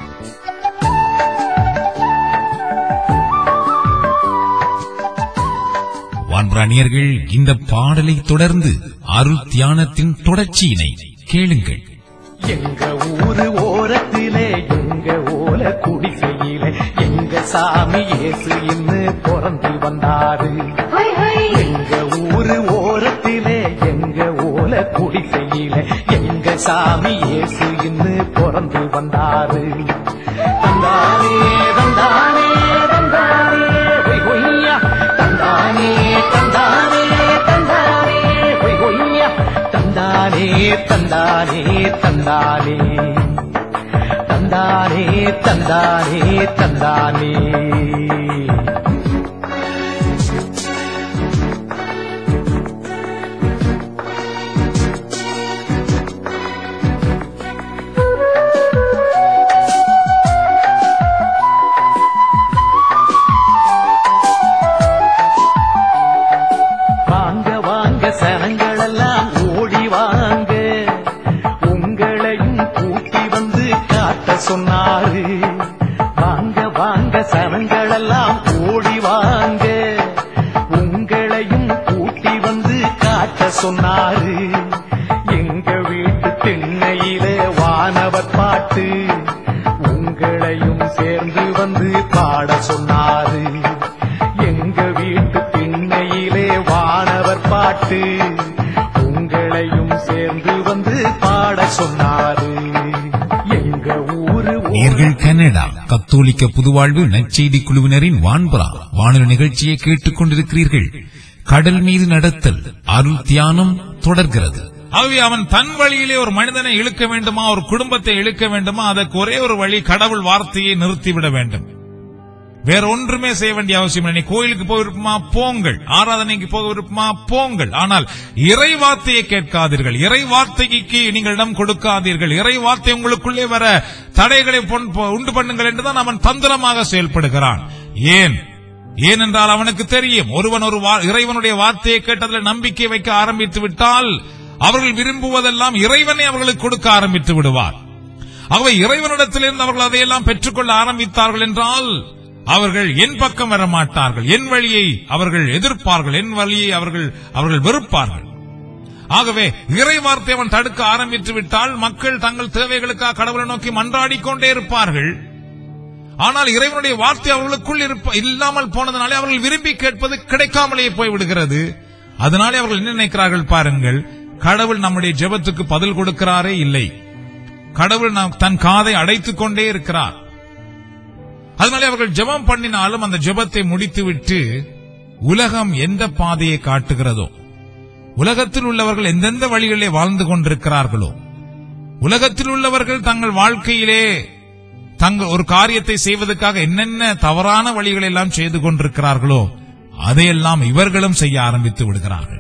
வான்பிராணியர்கள் இந்த பாடலை தொடர்ந்து அருள் தியானத்தின் தொடர்ச்சியினை கேளுங்கள் எங்க ஊரு ஓரத்திலே எங்க ஓல குடிசையிலே எங்க சாமி இயேசு இன்னு பிறந்து வந்தாரு எங்க ஊரு ஓரத்திலே எங்க ஓல குடிசையிலே எங்க சாமி இயேசு இன்னு பிறந்து வந்தாரு தந்தானே தந்தானே தந்தானே ஹொய் ஹொய்யா தந்தானே தந்தானே தந்தானே ஹொய் ஹொய்யா தந்தானே தந்தானே தந்தானே தந்தானே தந்தானே தந்தானே வாங்க வாங்க சனங்களெல்லாம் ஓடி வாங்க உங்களையும் கூட்டி வந்து காட்ட சொன்னாரு வாங்க வாங்க சனங்களெல்லாம் ஓடி வாங்க உங்களையும் கூட்டி வந்து காட்ட சொன்னாரு எங்க வீட்டு திண்ணையிலே வானவர் பாட்டு உங்களையும் சேர்ந்து வந்து பாட சொன்னாரு எங்க வீட்டு திண்ணையிலே வானவர் பாட்டு உங்களையும் சேர்ந்து வந்து பாட சொன்னாரு எங்க ஊரு நேர்கள் கனடா கத்தோலிக்க புதுவாழ்வு நற்செய்தி குழுவினரின் வான்புறா வானொலி நிகழ்ச்சியை கேட்டுக் கொண்டிருக்கிறீர்கள் கடல் மீது நடத்தல் அருள் தியானம் தொடர்கிறது ஆகவே அவன் தன் வழியிலே ஒரு மனிதனை இழுக்க வேண்டுமா ஒரு குடும்பத்தை இழுக்க வேண்டுமா அதற்கு ஒரே ஒரு வழி கடவுள் வார்த்தையை நிறுத்திவிட வேண்டும் வேற ஒன்றுமே செய்ய வேண்டிய அவசியம் இல்லை நீ கோயிலுக்கு போக விருப்பமா போங்கள் ஆராதனைக்கு போக விருப்பமா போங்கள் ஆனால் இறை வார்த்தையை கேட்காதீர்கள் இறை வார்த்தைக்கு நீங்கள் இடம் கொடுக்காதீர்கள் இறை வார்த்தை உங்களுக்குள்ளே வர தடைகளை பொன்- பொ- உண்டு பண்ணுங்கள் என்றுதான் அவன் தந்திரமாக செயல்படுகிறான் ஏன் ஏனென்றால் அவனுக்கு தெரியும் ஒருவன் ஒரு வா- இறைவனுடைய வார்த்தையை கேட்டதில் நம்பிக்கை வைக்க ஆரம்பித்து விட்டால் அவர்கள் விரும்புவதெல்லாம் இறைவனை அவர்களுக்கு கொடுக்க ஆரம்பித்து விடுவார் ஆகவே இறைவனிடத்திலிருந்து அவர்கள் அதையெல்லாம் பெற்றுக்கொள்ள ஆரம்பித்தார்கள் என்றால் அவர்கள் என் பக்கம் வர மாட்டார்கள் என் வழியை அவர்கள் எதிர்ப்பார்கள் என் வழியை அவர்கள் அவர்கள் வெறுப்பார்கள் ஆகவே இறை வார்த்தை அவன் தடுக்க ஆரம்பித்து விட்டால் மக்கள் தங்கள் தேவைகளுக்காக கடவுளை நோக்கி மன்றாடிக் கொண்டே இருப்பார்கள் ஆனால் இறைவனுடைய வார்த்தை அவர்களுக்குள் இருப்ப- இல்லாமல் போனதனாலே அவர்கள் விரும்பி கேட்பது கிடைக்காமலே போய் விடுகிறது அதனாலே அவர்கள் என்ன நினைக்கிறார்கள் பாருங்கள் கடவுள் நம்முடைய ஜெபத்துக்கு பதில் கொடுக்கிறாரே இல்லை கடவுள் நாம் தன் காதை அடைத்துக் கொண்டே இருக்கிறார் அதனாலே அவர்கள் ஜெபம் பண்ணினாலும் அந்த ஜெபத்தை முடித்துவிட்டு உலகம் எந்த பாதையை காட்டுகிறதோ உலகத்தில் உள்ளவர்கள் எந்தெந்த வழிகளிலே வாழ்ந்து கொண்டிருக்கிறார்களோ உலகத்தில் உள்ளவர்கள் தங்கள் வாழ்க்கையிலே தங்கள் ஒரு காரியத்தை செய்வதற்காக என்னென்ன தவறான வழிகளை எல்லாம் செய்து கொண்டிருக்கிறார்களோ அதையெல்லாம் இவர்களும் செய்ய ஆரம்பித்து விடுகிறார்கள்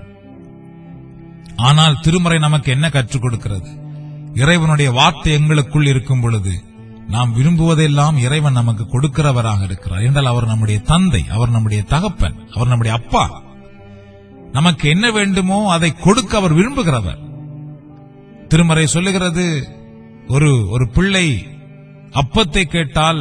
ஆனால் திருமறை நமக்கு என்ன கற்றுக் கொடுக்கிறது இறைவனுடைய வார்த்தை எங்களுக்குள் இருக்கும் பொழுது நாம் விரும்புவதெல்லாம் இறைவன் நமக்கு கொடுக்கிறவராக இருக்கிறார் என்றால் அவர் நம்முடைய தந்தை அவர் நம்முடைய தகப்பன் அவர் நம்முடைய அப்பா நமக்கு என்ன வேண்டுமோ அதை கொடுக்க அவர் விரும்புகிறவர் திருமறை சொல்லுகிறது ஒரு ஒரு பிள்ளை அப்பத்தை கேட்டால்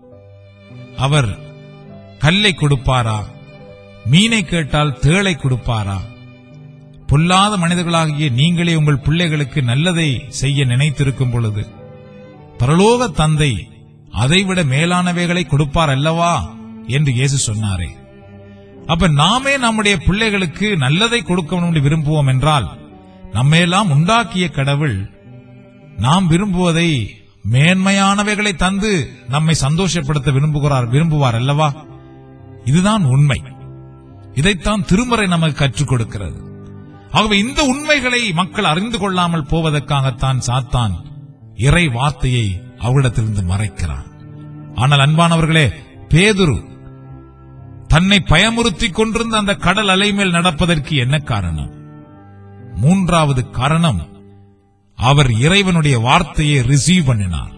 அவர் கல்லை கொடுப்பாரா மீனை கேட்டால் தேளை கொடுப்பாரா பொல்லாத மனிதர்களாகிய நீங்களே உங்கள் பிள்ளைகளுக்கு நல்லதை செய்ய நினைத்திருக்கும் பொழுது பரலோக தந்தை அதைவிட மேலானவைகளை கொடுப்பார் அல்லவா என்று இயேசு சொன்னாரே அப்ப நாமே நம்முடைய பிள்ளைகளுக்கு நல்லதை கொடுக்கணும் என்று விரும்புவோம் என்றால் நம்மையெல்லாம் உண்டாக்கிய கடவுள் நாம் விரும்புவதை மேன்மையானவைகளை தந்து நம்மை சந்தோஷப்படுத்த விரும்புகிறார் விரும்புவார் அல்லவா இதுதான் உண்மை இதைத்தான் திருமறை நமக்கு கற்றுக் கொடுக்கிறது ஆகவே இந்த உண்மைகளை மக்கள் அறிந்து கொள்ளாமல் போவதற்காகத்தான் சாத்தான் இறை வார்த்தையை அவரிடத்திலிருந்து மறைக்கிறான் ஆனால் அன்பானவர்களே பேதுரு தன்னை பயமுறுத்திக் கொண்டிருந்த அந்த கடல் அலை மேல் நடப்பதற்கு என்ன காரணம் மூன்றாவது காரணம் அவர் இறைவனுடைய வார்த்தையை ரிசீவ் பண்ணினார்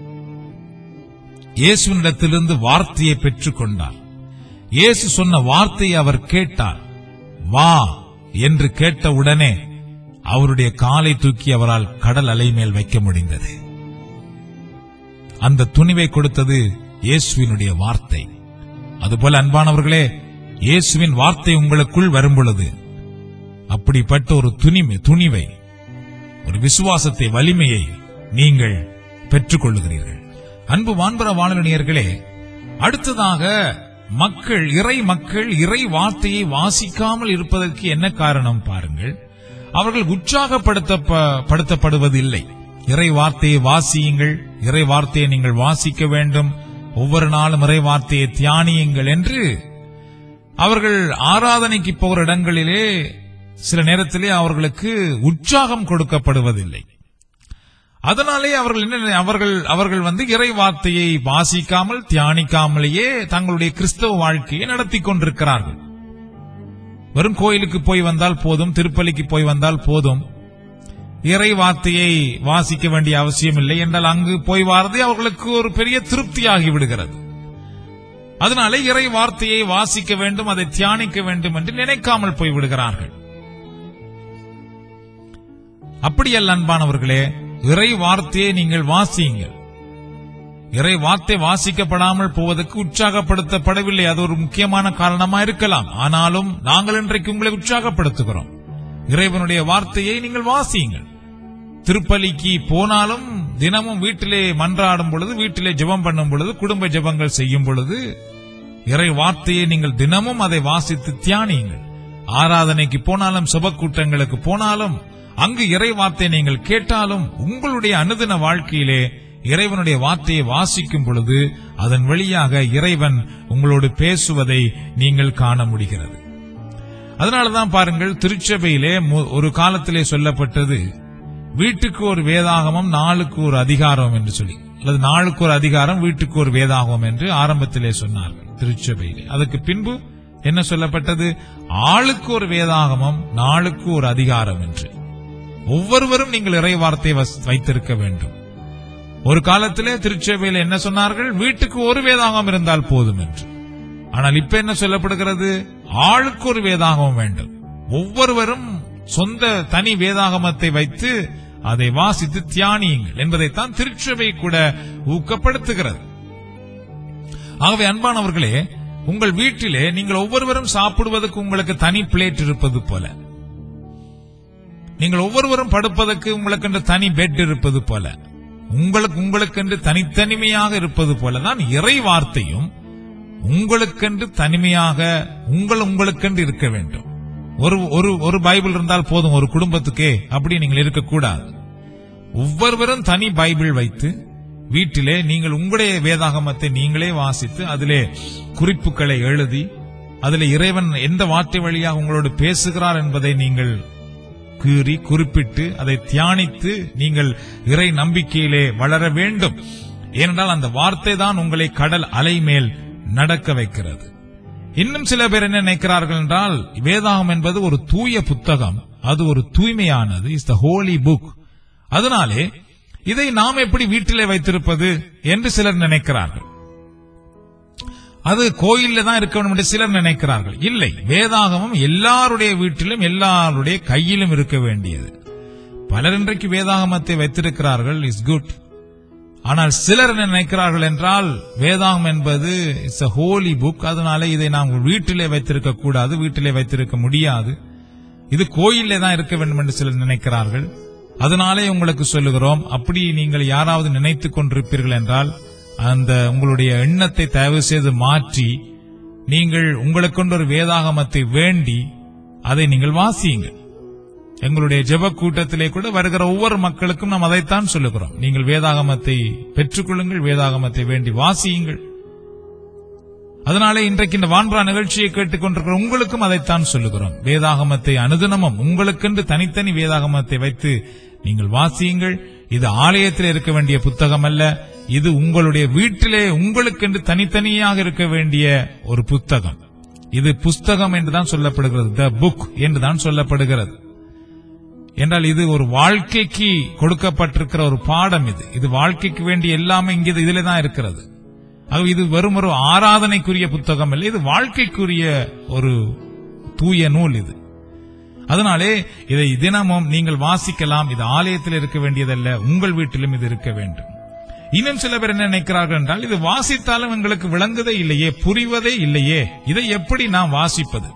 இயேசுவினிடத்திலிருந்து வார்த்தையை பெற்றுக் கொண்டார் இயேசு சொன்ன வார்த்தையை அவர் கேட்டார் வா என்று கேட்ட உடனே அவருடைய காலை தூக்கி அவரால் கடல் அலை மேல் வைக்க முடிந்தது அந்த துணிவை கொடுத்தது இயேசுவினுடைய வார்த்தை அதுபோல அன்பானவர்களே இயேசுவின் வார்த்தை உங்களுக்குள் வரும் பொழுது அப்படிப்பட்ட ஒரு துணிமை துணிவை ஒரு விசுவாசத்தை வலிமையை நீங்கள் பெற்றுக் கொள்ளுகிறீர்கள் அன்பு வான்பர வானொலியர்களே அடுத்ததாக மக்கள் இறை மக்கள் இறை வார்த்தையை வாசிக்காமல் இருப்பதற்கு என்ன காரணம் பாருங்கள் அவர்கள் உற்சாகப்படுத்தப்படுவதில்லை இறை வார்த்தையை வாசியுங்கள் இறை வார்த்தையை நீங்கள் வாசிக்க வேண்டும் ஒவ்வொரு நாளும் இறை வார்த்தையை தியானியுங்கள் என்று அவர்கள் ஆராதனைக்கு போகிற இடங்களிலே சில நேரத்திலே அவர்களுக்கு உற்சாகம் கொடுக்கப்படுவதில்லை அதனாலே அவர்கள் என்ன அவர்கள் அவர்கள் வந்து இறை வார்த்தையை வாசிக்காமல் தியானிக்காமலேயே தங்களுடைய கிறிஸ்தவ வாழ்க்கையை நடத்தி கொண்டிருக்கிறார்கள் வெறும் கோயிலுக்கு போய் வந்தால் போதும் திருப்பலிக்கு போய் வந்தால் போதும் இறை வார்த்தையை வாசிக்க வேண்டிய அவசியம் இல்லை என்றால் அங்கு போய் வாரது அவர்களுக்கு ஒரு பெரிய திருப்தியாகி விடுகிறது அதனாலே இறை வார்த்தையை வாசிக்க வேண்டும் அதை தியானிக்க வேண்டும் என்று நினைக்காமல் போய் விடுகிறார்கள் அப்படியல்ல அன்பானவர்களே இறை வார்த்தையை நீங்கள் வாசியுங்கள் இறை வார்த்தை வாசிக்கப்படாமல் போவதற்கு உற்சாகப்படுத்தப்படவில்லை அது ஒரு முக்கியமான காரணமா இருக்கலாம் ஆனாலும் நாங்கள் இன்றைக்கு உங்களை உற்சாகப்படுத்துகிறோம் இறைவனுடைய வார்த்தையை நீங்கள் வாசியுங்கள் திருப்பலிக்கு போனாலும் தினமும் வீட்டிலே மன்றாடும் பொழுது வீட்டிலே ஜெபம் பண்ணும் பொழுது குடும்ப ஜெபங்கள் செய்யும் பொழுது இறை வார்த்தையை நீங்கள் தினமும் அதை வாசித்து தியானியுங்கள் ஆராதனைக்கு போனாலும் சுபக்கூட்டங்களுக்கு போனாலும் அங்கு இறை வார்த்தையை நீங்கள் கேட்டாலும் உங்களுடைய அனுதின வாழ்க்கையிலே இறைவனுடைய வார்த்தையை வாசிக்கும் பொழுது அதன் வழியாக இறைவன் உங்களோடு பேசுவதை நீங்கள் காண முடிகிறது அதனாலதான் பாருங்கள் திருச்சபையிலே மு- ஒரு காலத்திலே சொல்லப்பட்டது வீட்டுக்கு ஒரு வேதாகமம் நாளுக்கு ஒரு அதிகாரம் என்று சொல்லி அல்லது நாளுக்கு ஒரு அதிகாரம் வீட்டுக்கு ஒரு வேதாகமம் என்று ஆரம்பத்திலே சொன்னார்கள் திருச்சபையிலே அதுக்கு பின்பு என்ன சொல்லப்பட்டது ஆளுக்கு ஒரு வேதாகமம் நாளுக்கு ஒரு அதிகாரம் என்று ஒவ்வொருவரும் நீங்கள் இறை வார்த்தை வஸ்- வைத்திருக்க வேண்டும் ஒரு காலத்திலே திருச்சபையில் என்ன சொன்னார்கள் வீட்டுக்கு ஒரு வேதாகம் இருந்தால் போதும் என்று ஆனால் இப்ப என்ன சொல்லப்படுகிறது ஆளுக்கு ஒரு வேதாகமம் வேண்டும் ஒவ்வொருவரும் சொந்த தனி வேதாகமத்தை வைத்து அதை வாசித்து தியானியுங்கள் என்பதைத்தான் திருச்சபை கூட ஊக்கப்படுத்துகிறது ஆகவே அன்பானவர்களே உங்கள் வீட்டிலே நீங்கள் ஒவ்வொருவரும் சாப்பிடுவதற்கு உங்களுக்கு தனி பிளேட் இருப்பது போல நீங்கள் ஒவ்வொருவரும் படுப்பதற்கு உங்களுக்கென்று தனி பெட் இருப்பது போல உங்களுக்கு உங்களுக்கென்று தனித்தனிமையாக இருப்பது போலதான் இறை வார்த்தையும் உங்களுக்கென்று தனிமையாக உங்கள் உங்களுக்கென்று இருக்க வேண்டும் ஒரு ஒரு ஒரு பைபிள் இருந்தால் போதும் ஒரு குடும்பத்துக்கே அப்படி நீங்கள் இருக்கக்கூடாது ஒவ்வொருவரும் தனி பைபிள் வைத்து வீட்டிலே நீங்கள் உங்களுடைய வேதாகமத்தை நீங்களே வாசித்து அதிலே குறிப்புகளை எழுதி அதிலே இறைவன் எந்த வார்த்தை வழியாக உங்களோடு பேசுகிறார் என்பதை நீங்கள் கூறி குறிப்பிட்டு அதை தியானித்து நீங்கள் இறை நம்பிக்கையிலே வளர வேண்டும் ஏனென்றால் அந்த வார்த்தை தான் உங்களை கடல் அலை மேல் நடக்க வைக்கிறது இன்னும் சில பேர் என்ன நினைக்கிறார்கள் என்றால் வேதாகம் என்பது ஒரு தூய புத்தகம் அது ஒரு தூய்மையானது இஸ் த ஹோலி புக் அதனாலே இதை நாம் எப்படி வீட்டிலே வைத்திருப்பது என்று சிலர் நினைக்கிறார்கள் அது கோயில்ல தான் இருக்க வேண்டும் என்று சிலர் நினைக்கிறார்கள் இல்லை வேதாகமம் எல்லாருடைய வீட்டிலும் எல்லாருடைய கையிலும் இருக்க வேண்டியது பலர் இன்றைக்கு வேதாகமத்தை வைத்திருக்கிறார்கள் இஸ் குட் ஆனால் சிலர் என்ன நினைக்கிறார்கள் என்றால் வேதாகம் என்பது இட்ஸ் a ஹோலி புக் அதனால இதை நாம் வீட்டிலே வைத்திருக்க கூடாது வீட்டிலே வைத்திருக்க முடியாது இது கோயிலே தான் இருக்க வேண்டும் என்று சிலர் நினைக்கிறார்கள் அதனாலே உங்களுக்கு சொல்லுகிறோம் அப்படி நீங்கள் யாராவது நினைத்துக் கொண்டிருப்பீர்கள் என்றால் அந்த உங்களுடைய எண்ணத்தை தயவு செய்து மாற்றி நீங்கள் உங்களுக்கொண்டு ஒரு வேதாகமத்தை வேண்டி அதை நீங்கள் வாசியுங்கள் எங்களுடைய ஜெப கூட்டத்திலே கூட வருகிற ஒவ்வொரு மக்களுக்கும் நாம் அதைத்தான் சொல்லுகிறோம் நீங்கள் வேதாகமத்தை பெற்றுக்கொள்ளுங்கள் வேதாகமத்தை வேண்டி வாசியுங்கள் அதனாலே இன்றைக்கு இந்த வான்பரா நிகழ்ச்சியை கேட்டுக்கொண்டிருக்கிற உங்களுக்கும் அதைத்தான் சொல்லுகிறோம் வேதாகமத்தை அனுதினமும் உங்களுக்கென்று தனித்தனி வேதாகமத்தை வைத்து நீங்கள் வாசியுங்கள் இது ஆலயத்தில் இருக்க வேண்டிய புத்தகம் அல்ல இது உங்களுடைய வீட்டிலே உங்களுக்கென்று தனித்தனியாக இருக்க வேண்டிய ஒரு புத்தகம் இது புஸ்தகம் என்றுதான் சொல்லப்படுகிறது த புக் என்றுதான் சொல்லப்படுகிறது என்றால் இது ஒரு வாழ்க்கைக்கு கொடுக்கப்பட்டிருக்கிற ஒரு பாடம் இது இது வாழ்க்கைக்கு வேண்டிய எல்லாமே இங்கே இதிலே தான் இருக்கிறது ஆகவே இது வெறும் ஒரு ஆராதனைக்குரிய புத்தகம் இல்லை இது வாழ்க்கைக்குரிய ஒரு தூய நூல் இது அதனாலே இதை தினமும் நீங்கள் வாசிக்கலாம் இது ஆலயத்தில் இருக்க வேண்டியதல்ல உங்கள் வீட்டிலும் இது இருக்க வேண்டும் இன்னும் சில பேர் என்ன நினைக்கிறார்கள் என்றால் இது வாசித்தாலும் எங்களுக்கு விளங்குதே இல்லையே புரிவதே இல்லையே இதை எப்படி நாம் வாசிப்பது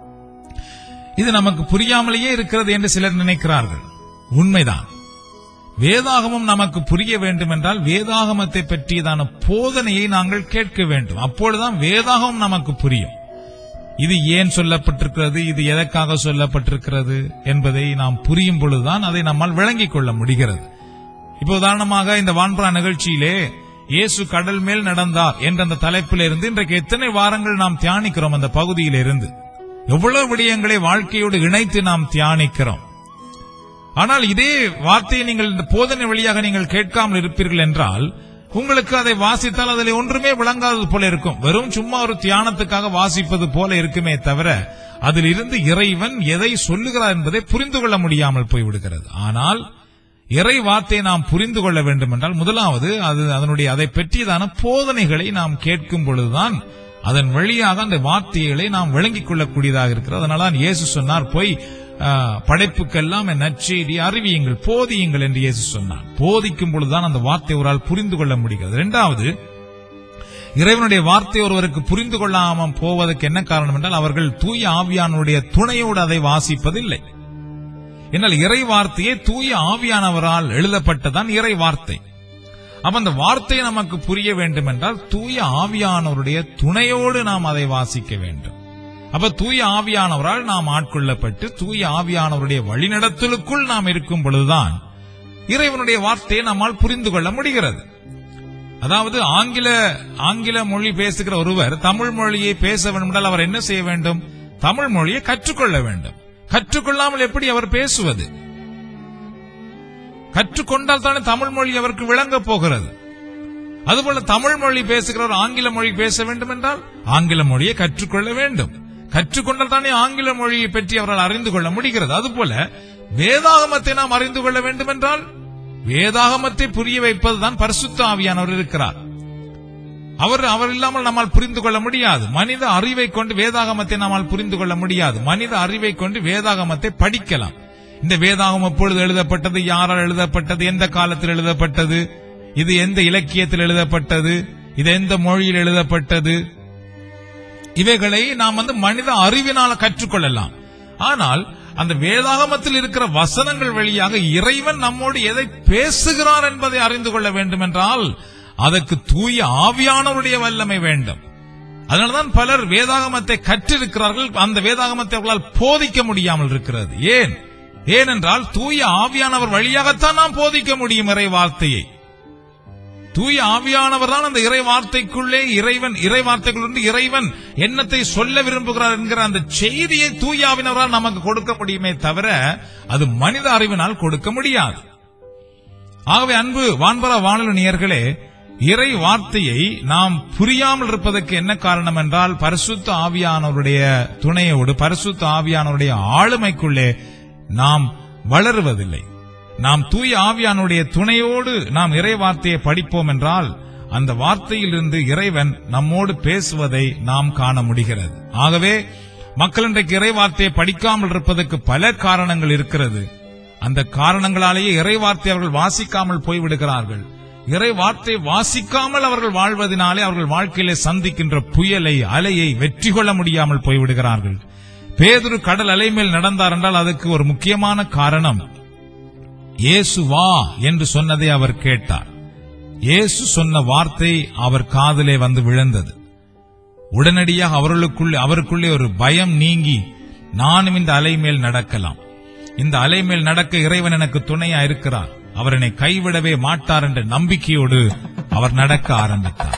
இது நமக்கு புரியாமலேயே இருக்கிறது என்று சிலர் நினைக்கிறார்கள் உண்மைதான் வேதாகமம் நமக்கு புரிய வேண்டும் என்றால் வேதாகமத்தை பற்றியதான போதனையை நாங்கள் கேட்க வேண்டும் அப்பொழுதுதான் வேதாகமம் நமக்கு புரியும் இது ஏன் சொல்லப்பட்டிருக்கிறது இது எதற்காக சொல்லப்பட்டிருக்கிறது என்பதை நாம் புரியும் பொழுதுதான் அதை நம்மால் விளங்கிக் கொள்ள முடிகிறது இப்போ உதாரணமாக இந்த வான்புறா நிகழ்ச்சியிலே இயேசு கடல் மேல் நடந்தார் என்ற அந்த தலைப்பிலிருந்து இன்றைக்கு எத்தனை வாரங்கள் நாம் தியானிக்கிறோம் அந்த பகுதியிலிருந்து எவ்வளவு விடயங்களை வாழ்க்கையோடு இணைத்து நாம் தியானிக்கிறோம் ஆனால் இதே வார்த்தையை நீங்கள் இந்த போதனை வழியாக நீங்கள் கேட்காமல் இருப்பீர்கள் என்றால் உங்களுக்கு அதை வாசித்தால் அதில் ஒன்றுமே விளங்காதது போல இருக்கும் வெறும் சும்மா ஒரு தியானத்துக்காக வாசிப்பது போல இருக்குமே தவிர அதில் இருந்து இறைவன் எதை சொல்லுகிறார் என்பதை புரிந்து கொள்ள முடியாமல் போய்விடுகிறது ஆனால் இறை வார்த்தையை நாம் புரிந்து கொள்ள வேண்டும் என்றால் முதலாவது அது அதனுடைய அதை பற்றியதான போதனைகளை நாம் கேட்கும் பொழுதுதான் அதன் வழியாக அந்த வார்த்தைகளை நாம் விளங்கிக் கொள்ளக்கூடியதாக இருக்கிறது அதனால தான் இயேசு சொன்னார் போய் ஆ, படைப்புக்கெல்லாம் என் நற்செய்தி அறிவியுங்கள் போதியுங்கள் என்று இயேசு சொன்னார் போதிக்கும் பொழுதுதான் அந்த வார்த்தை ஒரால் புரிந்து கொள்ள முடிகிறது இரண்டாவது இறைவனுடைய வார்த்தை ஒருவருக்கு புரிந்து கொள்ளாமல் போவதற்கு என்ன காரணம் என்றால் அவர்கள் தூய ஆவியானுடைய துணையோடு அதை வாசிப்பதில்லை என்னால் இறை வார்த்தையே தூய ஆவியானவரால் எழுதப்பட்டதான் இறை வார்த்தை அப்ப அந்த வார்த்தை நமக்கு புரிய வேண்டும் என்றால் தூய ஆவியானவருடைய துணையோடு நாம் அதை வாசிக்க வேண்டும் அப்ப தூய ஆவியானவரால் நாம் ஆட்கொள்ளப்பட்டு தூய ஆவியானவருடைய வழிநடத்தலுக்குள் நாம் இருக்கும் பொழுதுதான் இறைவனுடைய வார்த்தையை நம்மால் புரிந்து கொள்ள முடிகிறது அதாவது ஆங்கில ஆங்கில மொழி பேசுகிற ஒருவர் தமிழ் மொழியை பேச வேண்டும் என்றால் அவர் என்ன செய்ய வேண்டும் தமிழ் மொழியை கற்றுக்கொள்ள வேண்டும் கற்றுக்கொள்ளாமல் எப்படி அவர் பேசுவது கற்றுக்கொண்டால் தானே தமிழ் மொழி அவருக்கு விளங்கப் போகிறது அதுபோல தமிழ் மொழி பேசுகிறவர் ஆங்கில மொழி பேச வேண்டும் என்றால் ஆங்கில மொழியை கற்றுக்கொள்ள வேண்டும் கற்றுக்கொண்டால் தானே ஆங்கில மொழியை பற்றி அவரால் அறிந்து கொள்ள முடிகிறது அதுபோல வேதாகமத்தை நாம் அறிந்து கொள்ள வேண்டும் என்றால் வேதாகமத்தை புரிய வைப்பதுதான் பரிசுத்த ஆவியானவர் இருக்கிறார் அவர் அவர் இல்லாமல் நம்மால் புரிந்து கொள்ள முடியாது மனித அறிவை கொண்டு வேதாகமத்தை நம்மால் புரிந்து கொள்ள முடியாது மனித அறிவை கொண்டு வேதாகமத்தை படிக்கலாம் இந்த வேதாகம் எப்பொழுது எழுதப்பட்டது யாரால் எழுதப்பட்டது எந்த காலத்தில் எழுதப்பட்டது இது எந்த இலக்கியத்தில் எழுதப்பட்டது இது எந்த மொழியில் எழுதப்பட்டது இவைகளை நாம் வந்து மனித அறிவினால கற்றுக்கொள்ளலாம் ஆனால் அந்த வேதாகமத்தில் இருக்கிற வசனங்கள் வழியாக இறைவன் நம்மோடு எதை பேசுகிறார் என்பதை அறிந்து கொள்ள வேண்டும் என்றால் அதற்கு தூய ஆவியானவருடைய வல்லமை வேண்டும் அதனால்தான் பலர் வேதாகமத்தை கற்றிருக்கிறார்கள் அந்த வேதாகமத்தை அவர்களால் போதிக்க முடியாமல் இருக்கிறது ஏன் ஏனென்றால் தூய ஆவியானவர் வழியாகத்தான் நாம் போதிக்க முடியும் இறை வார்த்தையை தூய ஆவியானவர் தான் அந்த இறை வார்த்தைக்குள்ளே இறைவன் இறை வார்த்தைக்குள்ளிருந்து இறைவன் என்னத்தை சொல்ல விரும்புகிறார் என்கிற அந்த செய்தியை தூய ஆவியானவரால் நமக்கு கொடுக்க முடியுமே தவிர அது மனித அறிவினால் கொடுக்க முடியாது ஆகவே அன்பு வான்பர வானொலி நேயர்களே இறை வார்த்தையை நாம் புரியாமல் இருப்பதற்கு என்ன காரணம் என்றால் பரிசுத்த ஆவியானவருடைய துணையோடு பரிசுத்த ஆவியானவருடைய ஆளுமைக்குள்ளே நாம் வளருவதில்லை நாம் தூய ஆவியானுடைய துணையோடு நாம் இறை வார்த்தையை படிப்போம் என்றால் அந்த வார்த்தையிலிருந்து இறைவன் நம்மோடு பேசுவதை நாம் காண முடிகிறது ஆகவே மக்கள் இன்றைக்கு இறை வார்த்தையை படிக்காமல் இருப்பதற்கு பல காரணங்கள் இருக்கிறது அந்த காரணங்களாலேயே இறை வார்த்தை அவர்கள் வாசிக்காமல் போய்விடுகிறார்கள் இறை வார்த்தை வாசிக்காமல் அவர்கள் வாழ்வதனாலே அவர்கள் வாழ்க்கையிலே சந்திக்கின்ற புயலை அலையை வெற்றி கொள்ள முடியாமல் போய்விடுகிறார்கள் பேதுரு கடல் அலை மேல் நடந்தார் என்றால் அதுக்கு ஒரு முக்கியமான காரணம் இயேசு வா என்று சொன்னதை அவர் கேட்டார் இயேசு சொன்ன வார்த்தை அவர் காதிலே வந்து விழுந்தது உடனடியாக அவர்களுக்குள்ளே அவருக்குள்ளே ஒரு பயம் நீங்கி நானும் இந்த அலை மேல் நடக்கலாம் இந்த அலை மேல் நடக்க இறைவன் எனக்கு துணையா இருக்கிறார் அவர் என்னை கைவிடவே மாட்டார் என்ற நம்பிக்கையோடு அவர் நடக்க ஆரம்பித்தார்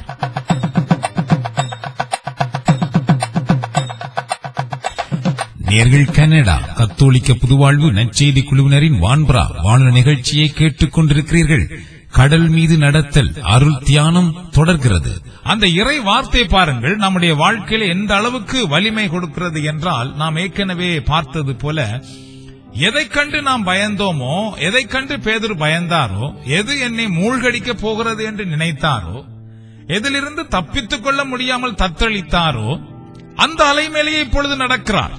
நேர்கள் கனடா கத்தோலிக்க புதுவாழ்வு நற்செய்தி குழுவினரின் வான்பரா வானொலி நிகழ்ச்சியை கேட்டுக் கொண்டிருக்கிறீர்கள் கடல் மீது நடத்தல் அருள் தியானம் தொடர்கிறது அந்த இறை வார்த்தை பாருங்கள் நம்முடைய வாழ்க்கையில எந்த அளவுக்கு வலிமை கொடுக்கிறது என்றால் நாம் ஏற்கனவே பார்த்தது போல எதை கண்டு நாம் பயந்தோமோ எதை கண்டு பேதர் பயந்தாரோ எது என்னை மூழ்கடிக்க போகிறது என்று நினைத்தாரோ எதிலிருந்து தப்பித்துக் கொள்ள முடியாமல் தத்தளித்தாரோ அந்த அலை மேலேயே இப்பொழுது நடக்கிறார்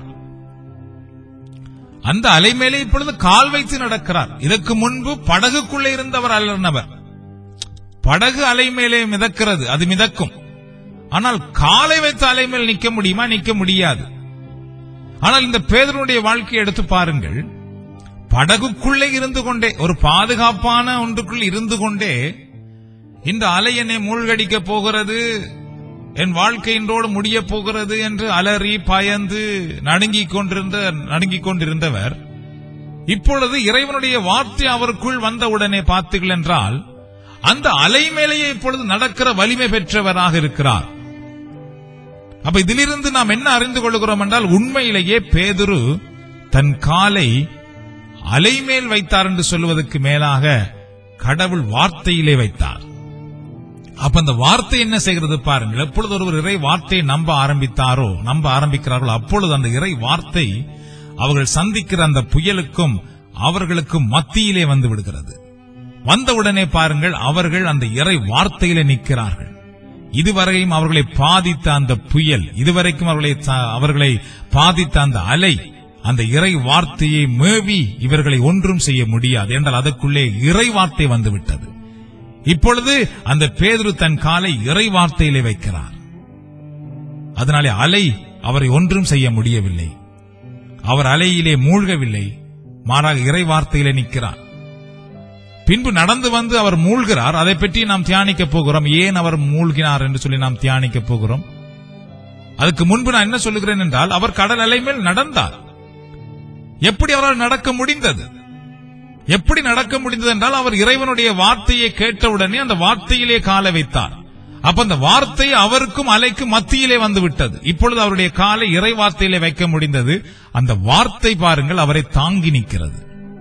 அந்த அலை மேலே இப்பொழுது கால் வைத்து நடக்கிறார் இதற்கு முன்பு படகுக்குள்ளே இருந்தவர் அலர்னவர் படகு அலை மேலே மிதக்கிறது அது மிதக்கும் ஆனால் காலை வைத்து அலை மேல் நிக்க முடியுமா நிக்க முடியாது ஆனால் இந்த பேதனுடைய வாழ்க்கையை எடுத்து பாருங்கள் படகுக்குள்ளே இருந்து கொண்டே ஒரு பாதுகாப்பான ஒன்றுக்குள் இருந்து கொண்டே இந்த அலை என்னை மூழ்கடிக்க போகிறது என் வாழ்க்கை இன்றோடு முடிய போகிறது என்று அலறி பயந்து நடுங்கிக் கொண்டிருந்த நடுங்கிக் கொண்டிருந்தவர் இப்பொழுது இறைவனுடைய வார்த்தை அவருக்குள் வந்தவுடனே பார்த்தீர்கள் என்றால் அந்த அலை மேலேயே இப்பொழுது நடக்கிற வலிமை பெற்றவராக இருக்கிறார் அப்ப இதிலிருந்து நாம் என்ன அறிந்து கொள்கிறோம் என்றால் உண்மையிலேயே பேதுரு தன் காலை அலை மேல் வைத்தார் என்று சொல்வதற்கு மேலாக கடவுள் வார்த்தையிலே வைத்தார் அப்ப அந்த வார்த்தை என்ன செய்கிறது பாருங்கள் எப்பொழுது ஒருவர் இறை வார்த்தையை நம்ப ஆரம்பித்தாரோ நம்ப ஆரம்பிக்கிறார்களோ அப்பொழுது அந்த இறை வார்த்தை அவர்கள் சந்திக்கிற அந்த புயலுக்கும் அவர்களுக்கும் மத்தியிலே வந்து விடுகிறது வந்தவுடனே பாருங்கள் அவர்கள் அந்த இறை வார்த்தையிலே நிற்கிறார்கள் இதுவரையும் அவர்களை பாதித்த அந்த புயல் இதுவரைக்கும் அவர்களை அவர்களை பாதித்த அந்த அலை அந்த இறை வார்த்தையை மேவி இவர்களை ஒன்றும் செய்ய முடியாது என்றால் அதற்குள்ளே இறை வார்த்தை வந்துவிட்டது இப்பொழுது அந்த பேதுரு தன் காலை இறை வார்த்தையிலே வைக்கிறார் அதனாலே அலை அவரை ஒன்றும் செய்ய முடியவில்லை அவர் அலையிலே மூழ்கவில்லை மாறாக இறை வார்த்தையிலே நிற்கிறார் பின்பு நடந்து வந்து அவர் மூழ்கிறார் அதை பற்றி நாம் தியானிக்க போகிறோம் ஏன் அவர் மூழ்கினார் என்று சொல்லி நாம் தியானிக்க போகிறோம் அதுக்கு முன்பு நான் என்ன சொல்லுகிறேன் என்றால் அவர் கடல் அலை மேல் நடந்தார் எப்படி அவரால் நடக்க முடிந்தது எப்படி நடக்க முடிந்தது என்றால் அவர் இறைவனுடைய வார்த்தையை கேட்டவுடனே அந்த வார்த்தையிலே கால வைத்தார் அப்ப அந்த வார்த்தை அவருக்கும் அலைக்கும் மத்தியிலே வந்து விட்டது இப்பொழுது அவருடைய காலை இறை வார்த்தையிலே வைக்க முடிந்தது அந்த வார்த்தை பாருங்கள் அவரை தாங்கி நிற்கிறது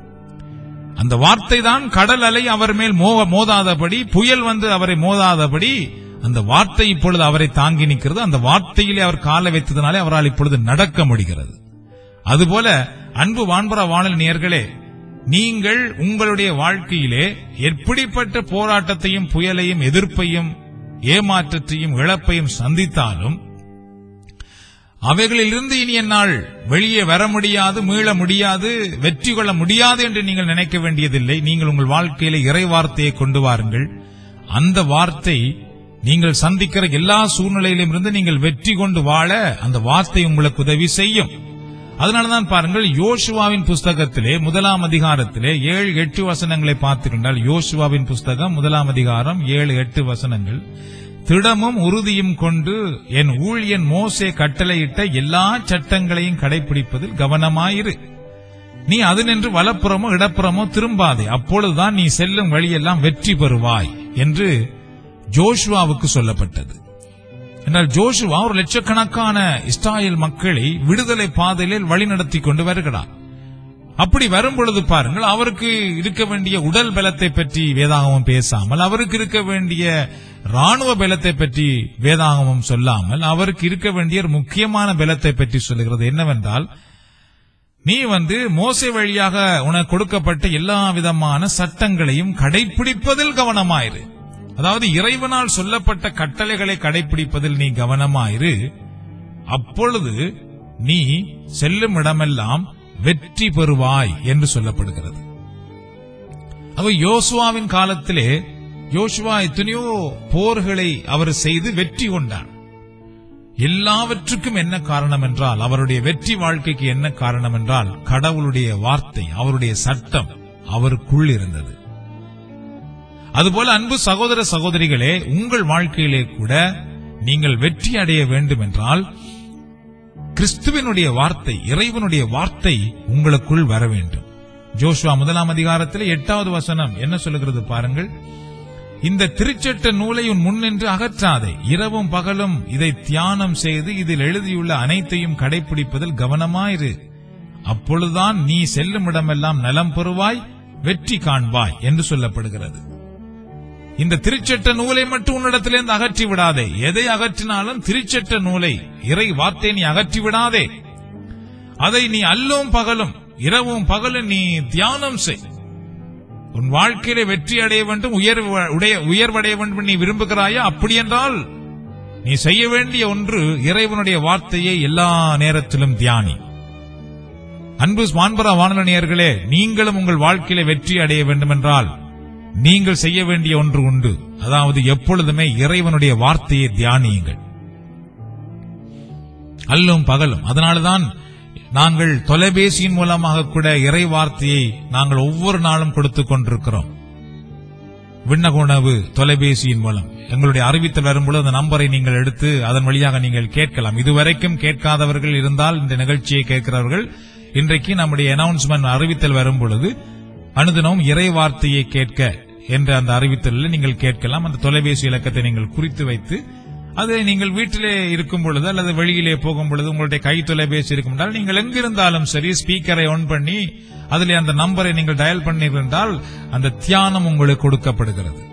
அந்த வார்த்தை தான் கடல் அலை அவர் மேல் மோ- மோதாதபடி புயல் வந்து அவரை மோதாதபடி அந்த வார்த்தை இப்பொழுது அவரை தாங்கி நிற்கிறது அந்த வார்த்தையிலே அவர் காலை வைத்ததனாலே அவரால் இப்பொழுது நடக்க முடிகிறது அதுபோல அன்பு வான்பரா வானல் நேயர்களே நீங்கள் உங்களுடைய வாழ்க்கையிலே எப்படிப்பட்ட போராட்டத்தையும் புயலையும் எதிர்ப்பையும் ஏமாற்றத்தையும் இழப்பையும் சந்தித்தாலும் அவைகளிலிருந்து இனி என்னால் வெளியே வர முடியாது மீள முடியாது வெற்றி கொள்ள முடியாது என்று நீங்கள் நினைக்க வேண்டியதில்லை நீங்கள் உங்கள் வாழ்க்கையில இறை வார்த்தையை கொண்டு வாருங்கள் அந்த வார்த்தை நீங்கள் சந்திக்கிற எல்லா சூழ்நிலையிலும் இருந்து நீங்கள் வெற்றி கொண்டு வாழ அந்த வார்த்தை உங்களுக்கு உதவி செய்யும் அதனாலதான் பாருங்கள் யோசுவாவின் புஸ்தகத்திலே முதலாம் அதிகாரத்திலே ஏழு எட்டு வசனங்களை பார்த்துக்கொண்டால் யோசுவாவின் புஸ்தகம் முதலாம் அதிகாரம் ஏழு எட்டு வசனங்கள் திடமும் உறுதியும் கொண்டு என் ஊழியன் மோசே கட்டளையிட்ட எல்லா சட்டங்களையும் கடைபிடிப்பதில் கவனமாயிரு நீ அது நின்று வலப்புறமோ இடப்புறமோ திரும்பாதே அப்பொழுதுதான் நீ செல்லும் வழியெல்லாம் வெற்றி பெறுவாய் என்று ஜோஷுவாவுக்கு சொல்லப்பட்டது என்றால் ஜோஷுவா ஒரு லட்சக்கணக்கான இஸ்ராயல் மக்களை விடுதலை பாதையில் வழிநடத்தி கொண்டு வருகிறார் அப்படி வரும் பொழுது பாருங்கள் அவருக்கு இருக்க வேண்டிய உடல் பலத்தை பற்றி வேதாகமம் பேசாமல் அவருக்கு இருக்க வேண்டிய ராணுவ பலத்தை பற்றி வேதாகமம் சொல்லாமல் அவருக்கு இருக்க வேண்டிய ஒரு முக்கியமான பலத்தை பற்றி சொல்லுகிறது என்னவென்றால் நீ வந்து மோசை வழியாக உனக்கு கொடுக்கப்பட்ட எல்லா விதமான சட்டங்களையும் கடைபிடிப்பதில் கவனமாயிரு அதாவது இறைவனால் சொல்லப்பட்ட கட்டளைகளை கடைபிடிப்பதில் நீ கவனமாயிரு அப்பொழுது நீ செல்லும் இடமெல்லாம் வெற்றி பெறுவாய் என்று சொல்லப்படுகிறது அவ யோசுவாவின் காலத்திலே யோசுவா எத்தனையோ போர்களை அவர் செய்து வெற்றி கொண்டார் எல்லாவற்றுக்கும் என்ன காரணம் என்றால் அவருடைய வெற்றி வாழ்க்கைக்கு என்ன காரணம் என்றால் கடவுளுடைய வார்த்தை அவருடைய சட்டம் அவருக்குள் இருந்தது அதுபோல அன்பு சகோதர சகோதரிகளே உங்கள் வாழ்க்கையிலே கூட நீங்கள் வெற்றி அடைய வேண்டும் என்றால் கிறிஸ்துவினுடைய வார்த்தை இறைவனுடைய வார்த்தை உங்களுக்குள் வர வேண்டும் ஜோஷுவா முதலாம் அதிகாரத்தில் எட்டாவது வசனம் என்ன சொல்லுகிறது பாருங்கள் இந்த திருச்சட்ட நூலை உன் முன்னின்று அகற்றாதே இரவும் பகலும் இதை தியானம் செய்து இதில் எழுதியுள்ள அனைத்தையும் கடைபிடிப்பதில் கவனமாயிரு அப்பொழுதுதான் நீ செல்லும் இடமெல்லாம் நலம் பெறுவாய் வெற்றி காண்பாய் என்று சொல்லப்படுகிறது இந்த திருச்சட்ட நூலை மட்டும் உன்னிடத்திலிருந்து அகற்றி விடாதே எதை அகற்றினாலும் திருச்சட்ட நூலை இறை வார்த்தை நீ அகற்றி விடாதே அதை நீ அல்லும் பகலும் இரவும் பகலும் நீ தியானம் செய் உன் வாழ்க்கையில வெற்றி அடைய வேண்டும் உயர்வு உடைய உயர்வடைய வேண்டும் நீ விரும்புகிறாயா அப்படி என்றால் நீ செய்ய வேண்டிய ஒன்று இறைவனுடைய வார்த்தையை எல்லா நேரத்திலும் தியானி அன்பு வான்பரா வானொலியர்களே நீங்களும் உங்கள் வாழ்க்கையில வெற்றி அடைய வேண்டும் என்றால் நீங்கள் செய்ய வேண்டிய ஒன்று உண்டு அதாவது எப்பொழுதுமே இறைவனுடைய வார்த்தையை தியானியுங்கள் அல்லும் பகலும் அதனால்தான் நாங்கள் தொலைபேசியின் மூலமாக கூட இறை வார்த்தையை நாங்கள் ஒவ்வொரு நாளும் கொடுத்துக் கொண்டிருக்கிறோம் விண்ணக உணவு தொலைபேசியின் மூலம் எங்களுடைய அறிவித்தல் வரும்பொழுது அந்த நம்பரை நீங்கள் எடுத்து அதன் வழியாக நீங்கள் கேட்கலாம் இதுவரைக்கும் கேட்காதவர்கள் இருந்தால் இந்த நிகழ்ச்சியை கேட்கிறவர்கள் இன்றைக்கு நம்முடைய அனௌன்ஸ்மெண்ட் அறிவித்தல் வரும் பொழுது அனுதினமும் இறை வார்த்தையை கேட்க என்ற அந்த அறிவித்தலில் நீங்கள் கேட்கலாம் அந்த தொலைபேசி இலக்கத்தை நீங்கள் குறித்து வைத்து அதை நீங்கள் வீட்டிலே இருக்கும் பொழுது அல்லது வெளியிலே போகும் பொழுது உங்களுடைய கை தொலைபேசி இருக்கும் என்றால் நீங்கள் எங்கிருந்தாலும் சரி ஸ்பீக்கரை ஆன் பண்ணி அதிலே அந்த நம்பரை நீங்கள் டயல் பண்ணியிருந்தால் அந்த தியானம் உங்களுக்கு கொடுக்கப்படுகிறது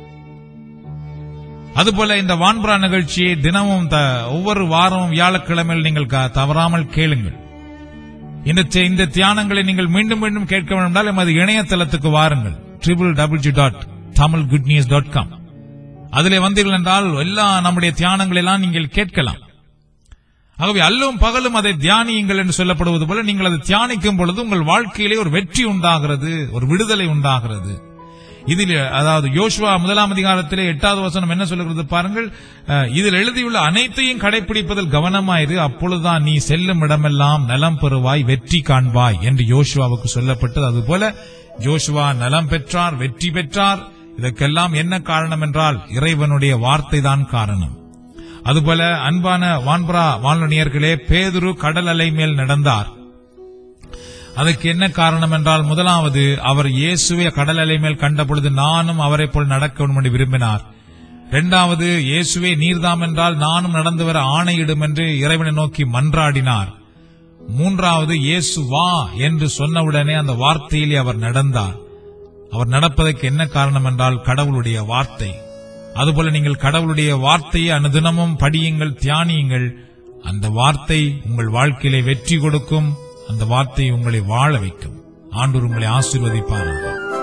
அதுபோல இந்த வான்புரா நிகழ்ச்சியை தினமும் த- ஒவ்வொரு வாரமும் வியாழக்கிழமையில் நீங்கள் க- தவறாமல் கேளுங்கள் இந்த தி- இந்த தியானங்களை நீங்கள் மீண்டும் மீண்டும் கேட்க வேண்டும் என்றால் எமது இணையதளத்துக்கு வாருங்கள் triple W dot Tamil good news dot com அதிலே வந்தீர்கள் என்றால் எல்லா நம்முடைய தியானங்களை எல்லாம் நீங்கள் கேட்கலாம் ஆகவே அல்லும் பகலும் அதை தியானியுங்கள் என்று சொல்லப்படுவது போல நீங்கள் அதை தியானிக்கும் பொழுது உங்கள் வாழ்க்கையிலே ஒரு வெற்றி உண்டாகிறது ஒரு விடுதலை உண்டாகிறது இதில் அதாவது யோசுவா முதலாம் அதிகாரத்திலே எட்டாவது வசனம் என்ன சொல்லுகிறது பாருங்கள் அஹ், இதில் எழுதியுள்ள அனைத்தையும் கடைபிடிப்பதில் கவனமாயிரு அப்பொழுதுதான் நீ செல்லும் இடமெல்லாம் நலம் பெறுவாய் வெற்றி காண்பாய் என்று யோசுவாவுக்கு சொல்லப்பட்டது அதுபோல யோசுவா நலம் பெற்றார் வெற்றி பெற்றார் இதற்கெல்லாம் என்ன காரணம் என்றால் இறைவனுடைய வார்த்தை தான் காரணம் அதுபோல அன்பான வான்பரா வானொலியர்களே பேதுரு கடல் அலை மேல் நடந்தார் அதற்கு என்ன காரணம் என்றால் முதலாவது அவர் இயேசுவை கடல் அலை மேல் கண்ட பொழுது நானும் அவரை போல் நடக்க வேண்டும் என்று விரும்பினார் இரண்டாவது இயேசுவே நீர்தாம் என்றால் நானும் நடந்து வர ஆணையிடும் என்று இறைவனை நோக்கி மன்றாடினார் மூன்றாவது இயேசு வா என்று சொன்னவுடனே அந்த வார்த்தையிலே அவர் நடந்தார் அவர் நடப்பதற்கு என்ன காரணம் என்றால் கடவுளுடைய வார்த்தை அதுபோல நீங்கள் கடவுளுடைய வார்த்தையை அனுதினமும் படியுங்கள் தியானியுங்கள் அந்த வார்த்தை உங்கள் வாழ்க்கையிலே வெற்றி கொடுக்கும் அந்த வார்த்தை உங்களை வாழ வைக்கும் ஆண்டவர் உங்களை ஆசீர்வதிப்பார்கள்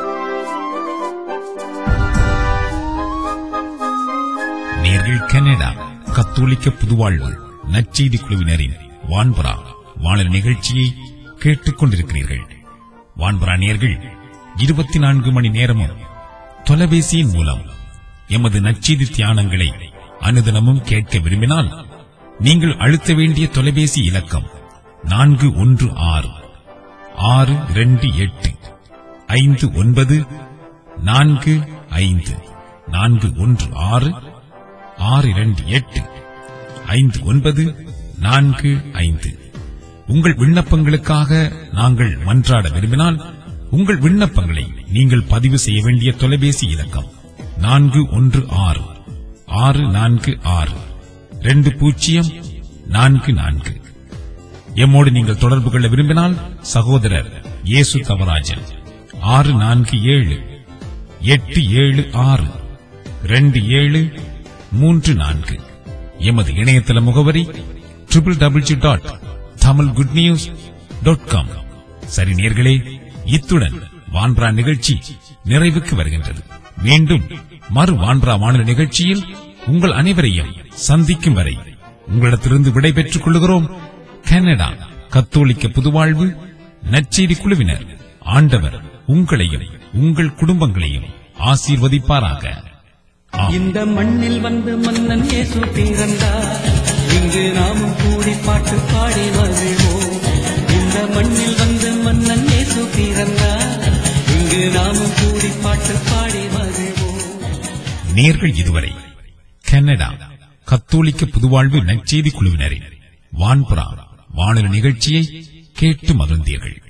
நேர்கள் கனடா கத்தோலிக்க புதுவாழ்வு நற்செய்தி குழுவினரின் வான்பரா வானொலி நிகழ்ச்சியை கேட்டுக் கொண்டிருக்கிறீர்கள் வான்பரா நேர்கள் இருபத்தி நான்கு மணி நேரமும் தொலைபேசியின் மூலம் எமது நற்செய்தி தியானங்களை அனுதினமும் கேட்க விரும்பினால் நீங்கள் அழுத்த வேண்டிய தொலைபேசி இலக்கம் நான்கு ஒன்று ஆறு ஆறு இரண்டு எட்டு ஐந்து ஒன்பது நான்கு ஐந்து நான்கு ஒன்று ஆறு ஆறு இரண்டு எட்டு ஐந்து ஒன்பது நான்கு ஐந்து உங்கள் விண்ணப்பங்களுக்காக நாங்கள் மன்றாட விரும்பினால் உங்கள் விண்ணப்பங்களை நீங்கள் பதிவு செய்ய வேண்டிய தொலைபேசி இலக்கம் நான்கு ஒன்று ஆறு ஆறு நான்கு ஆறு ரெண்டு பூஜ்ஜியம் நான்கு நான்கு எம்மோடு நீங்கள் தொடர்பு கொள்ள விரும்பினால் சகோதரர் இயேசு தவராஜன் ஆறு நான்கு ஏழு எட்டு ஏழு ஆறு ரெண்டு ஏழு மூன்று நான்கு எமது இணையதள முகவரி triple W dot Tamil good news dot com சரி நேர்களே இத்துடன் வான்பரா நிகழ்ச்சி நிறைவுக்கு வருகின்றது மீண்டும் மறு வான்பரா வானொலி நிகழ்ச்சியில் உங்கள் அனைவரையும் சந்திக்கும் வரை உங்களிடத்திலிருந்து விடை பெற்றுக் கொள்கிறோம் கனடா கத்தோலிக்க புதுவாழ்வு நற்செய்தி குழுவினர் ஆண்டவர் உங்களையும் உங்கள் குடும்பங்களையும் ஆசீர்வதிப்பாராக ஆமென். இந்த மண்ணில் வந்த மன்னன் இயேசு பிறந்தார் இங்கு நாமும் கூடி பாட்டு பாடி மகிழ்வோம் இந்த மண்ணில் வந்த மன்னன் இயேசு பிறந்தார் இங்கு நாமும் கூடி பாட்டு பாடி மகிழ்வோம் நேர்கள் இதுவரை கனடா கத்தோலிக்க புதுவாழ்வு நற்செய்தி குழுவினரின் வான்புறா வானொலி நிகழ்ச்சியை கேட்டு மகிழ்ந்தீர்கள்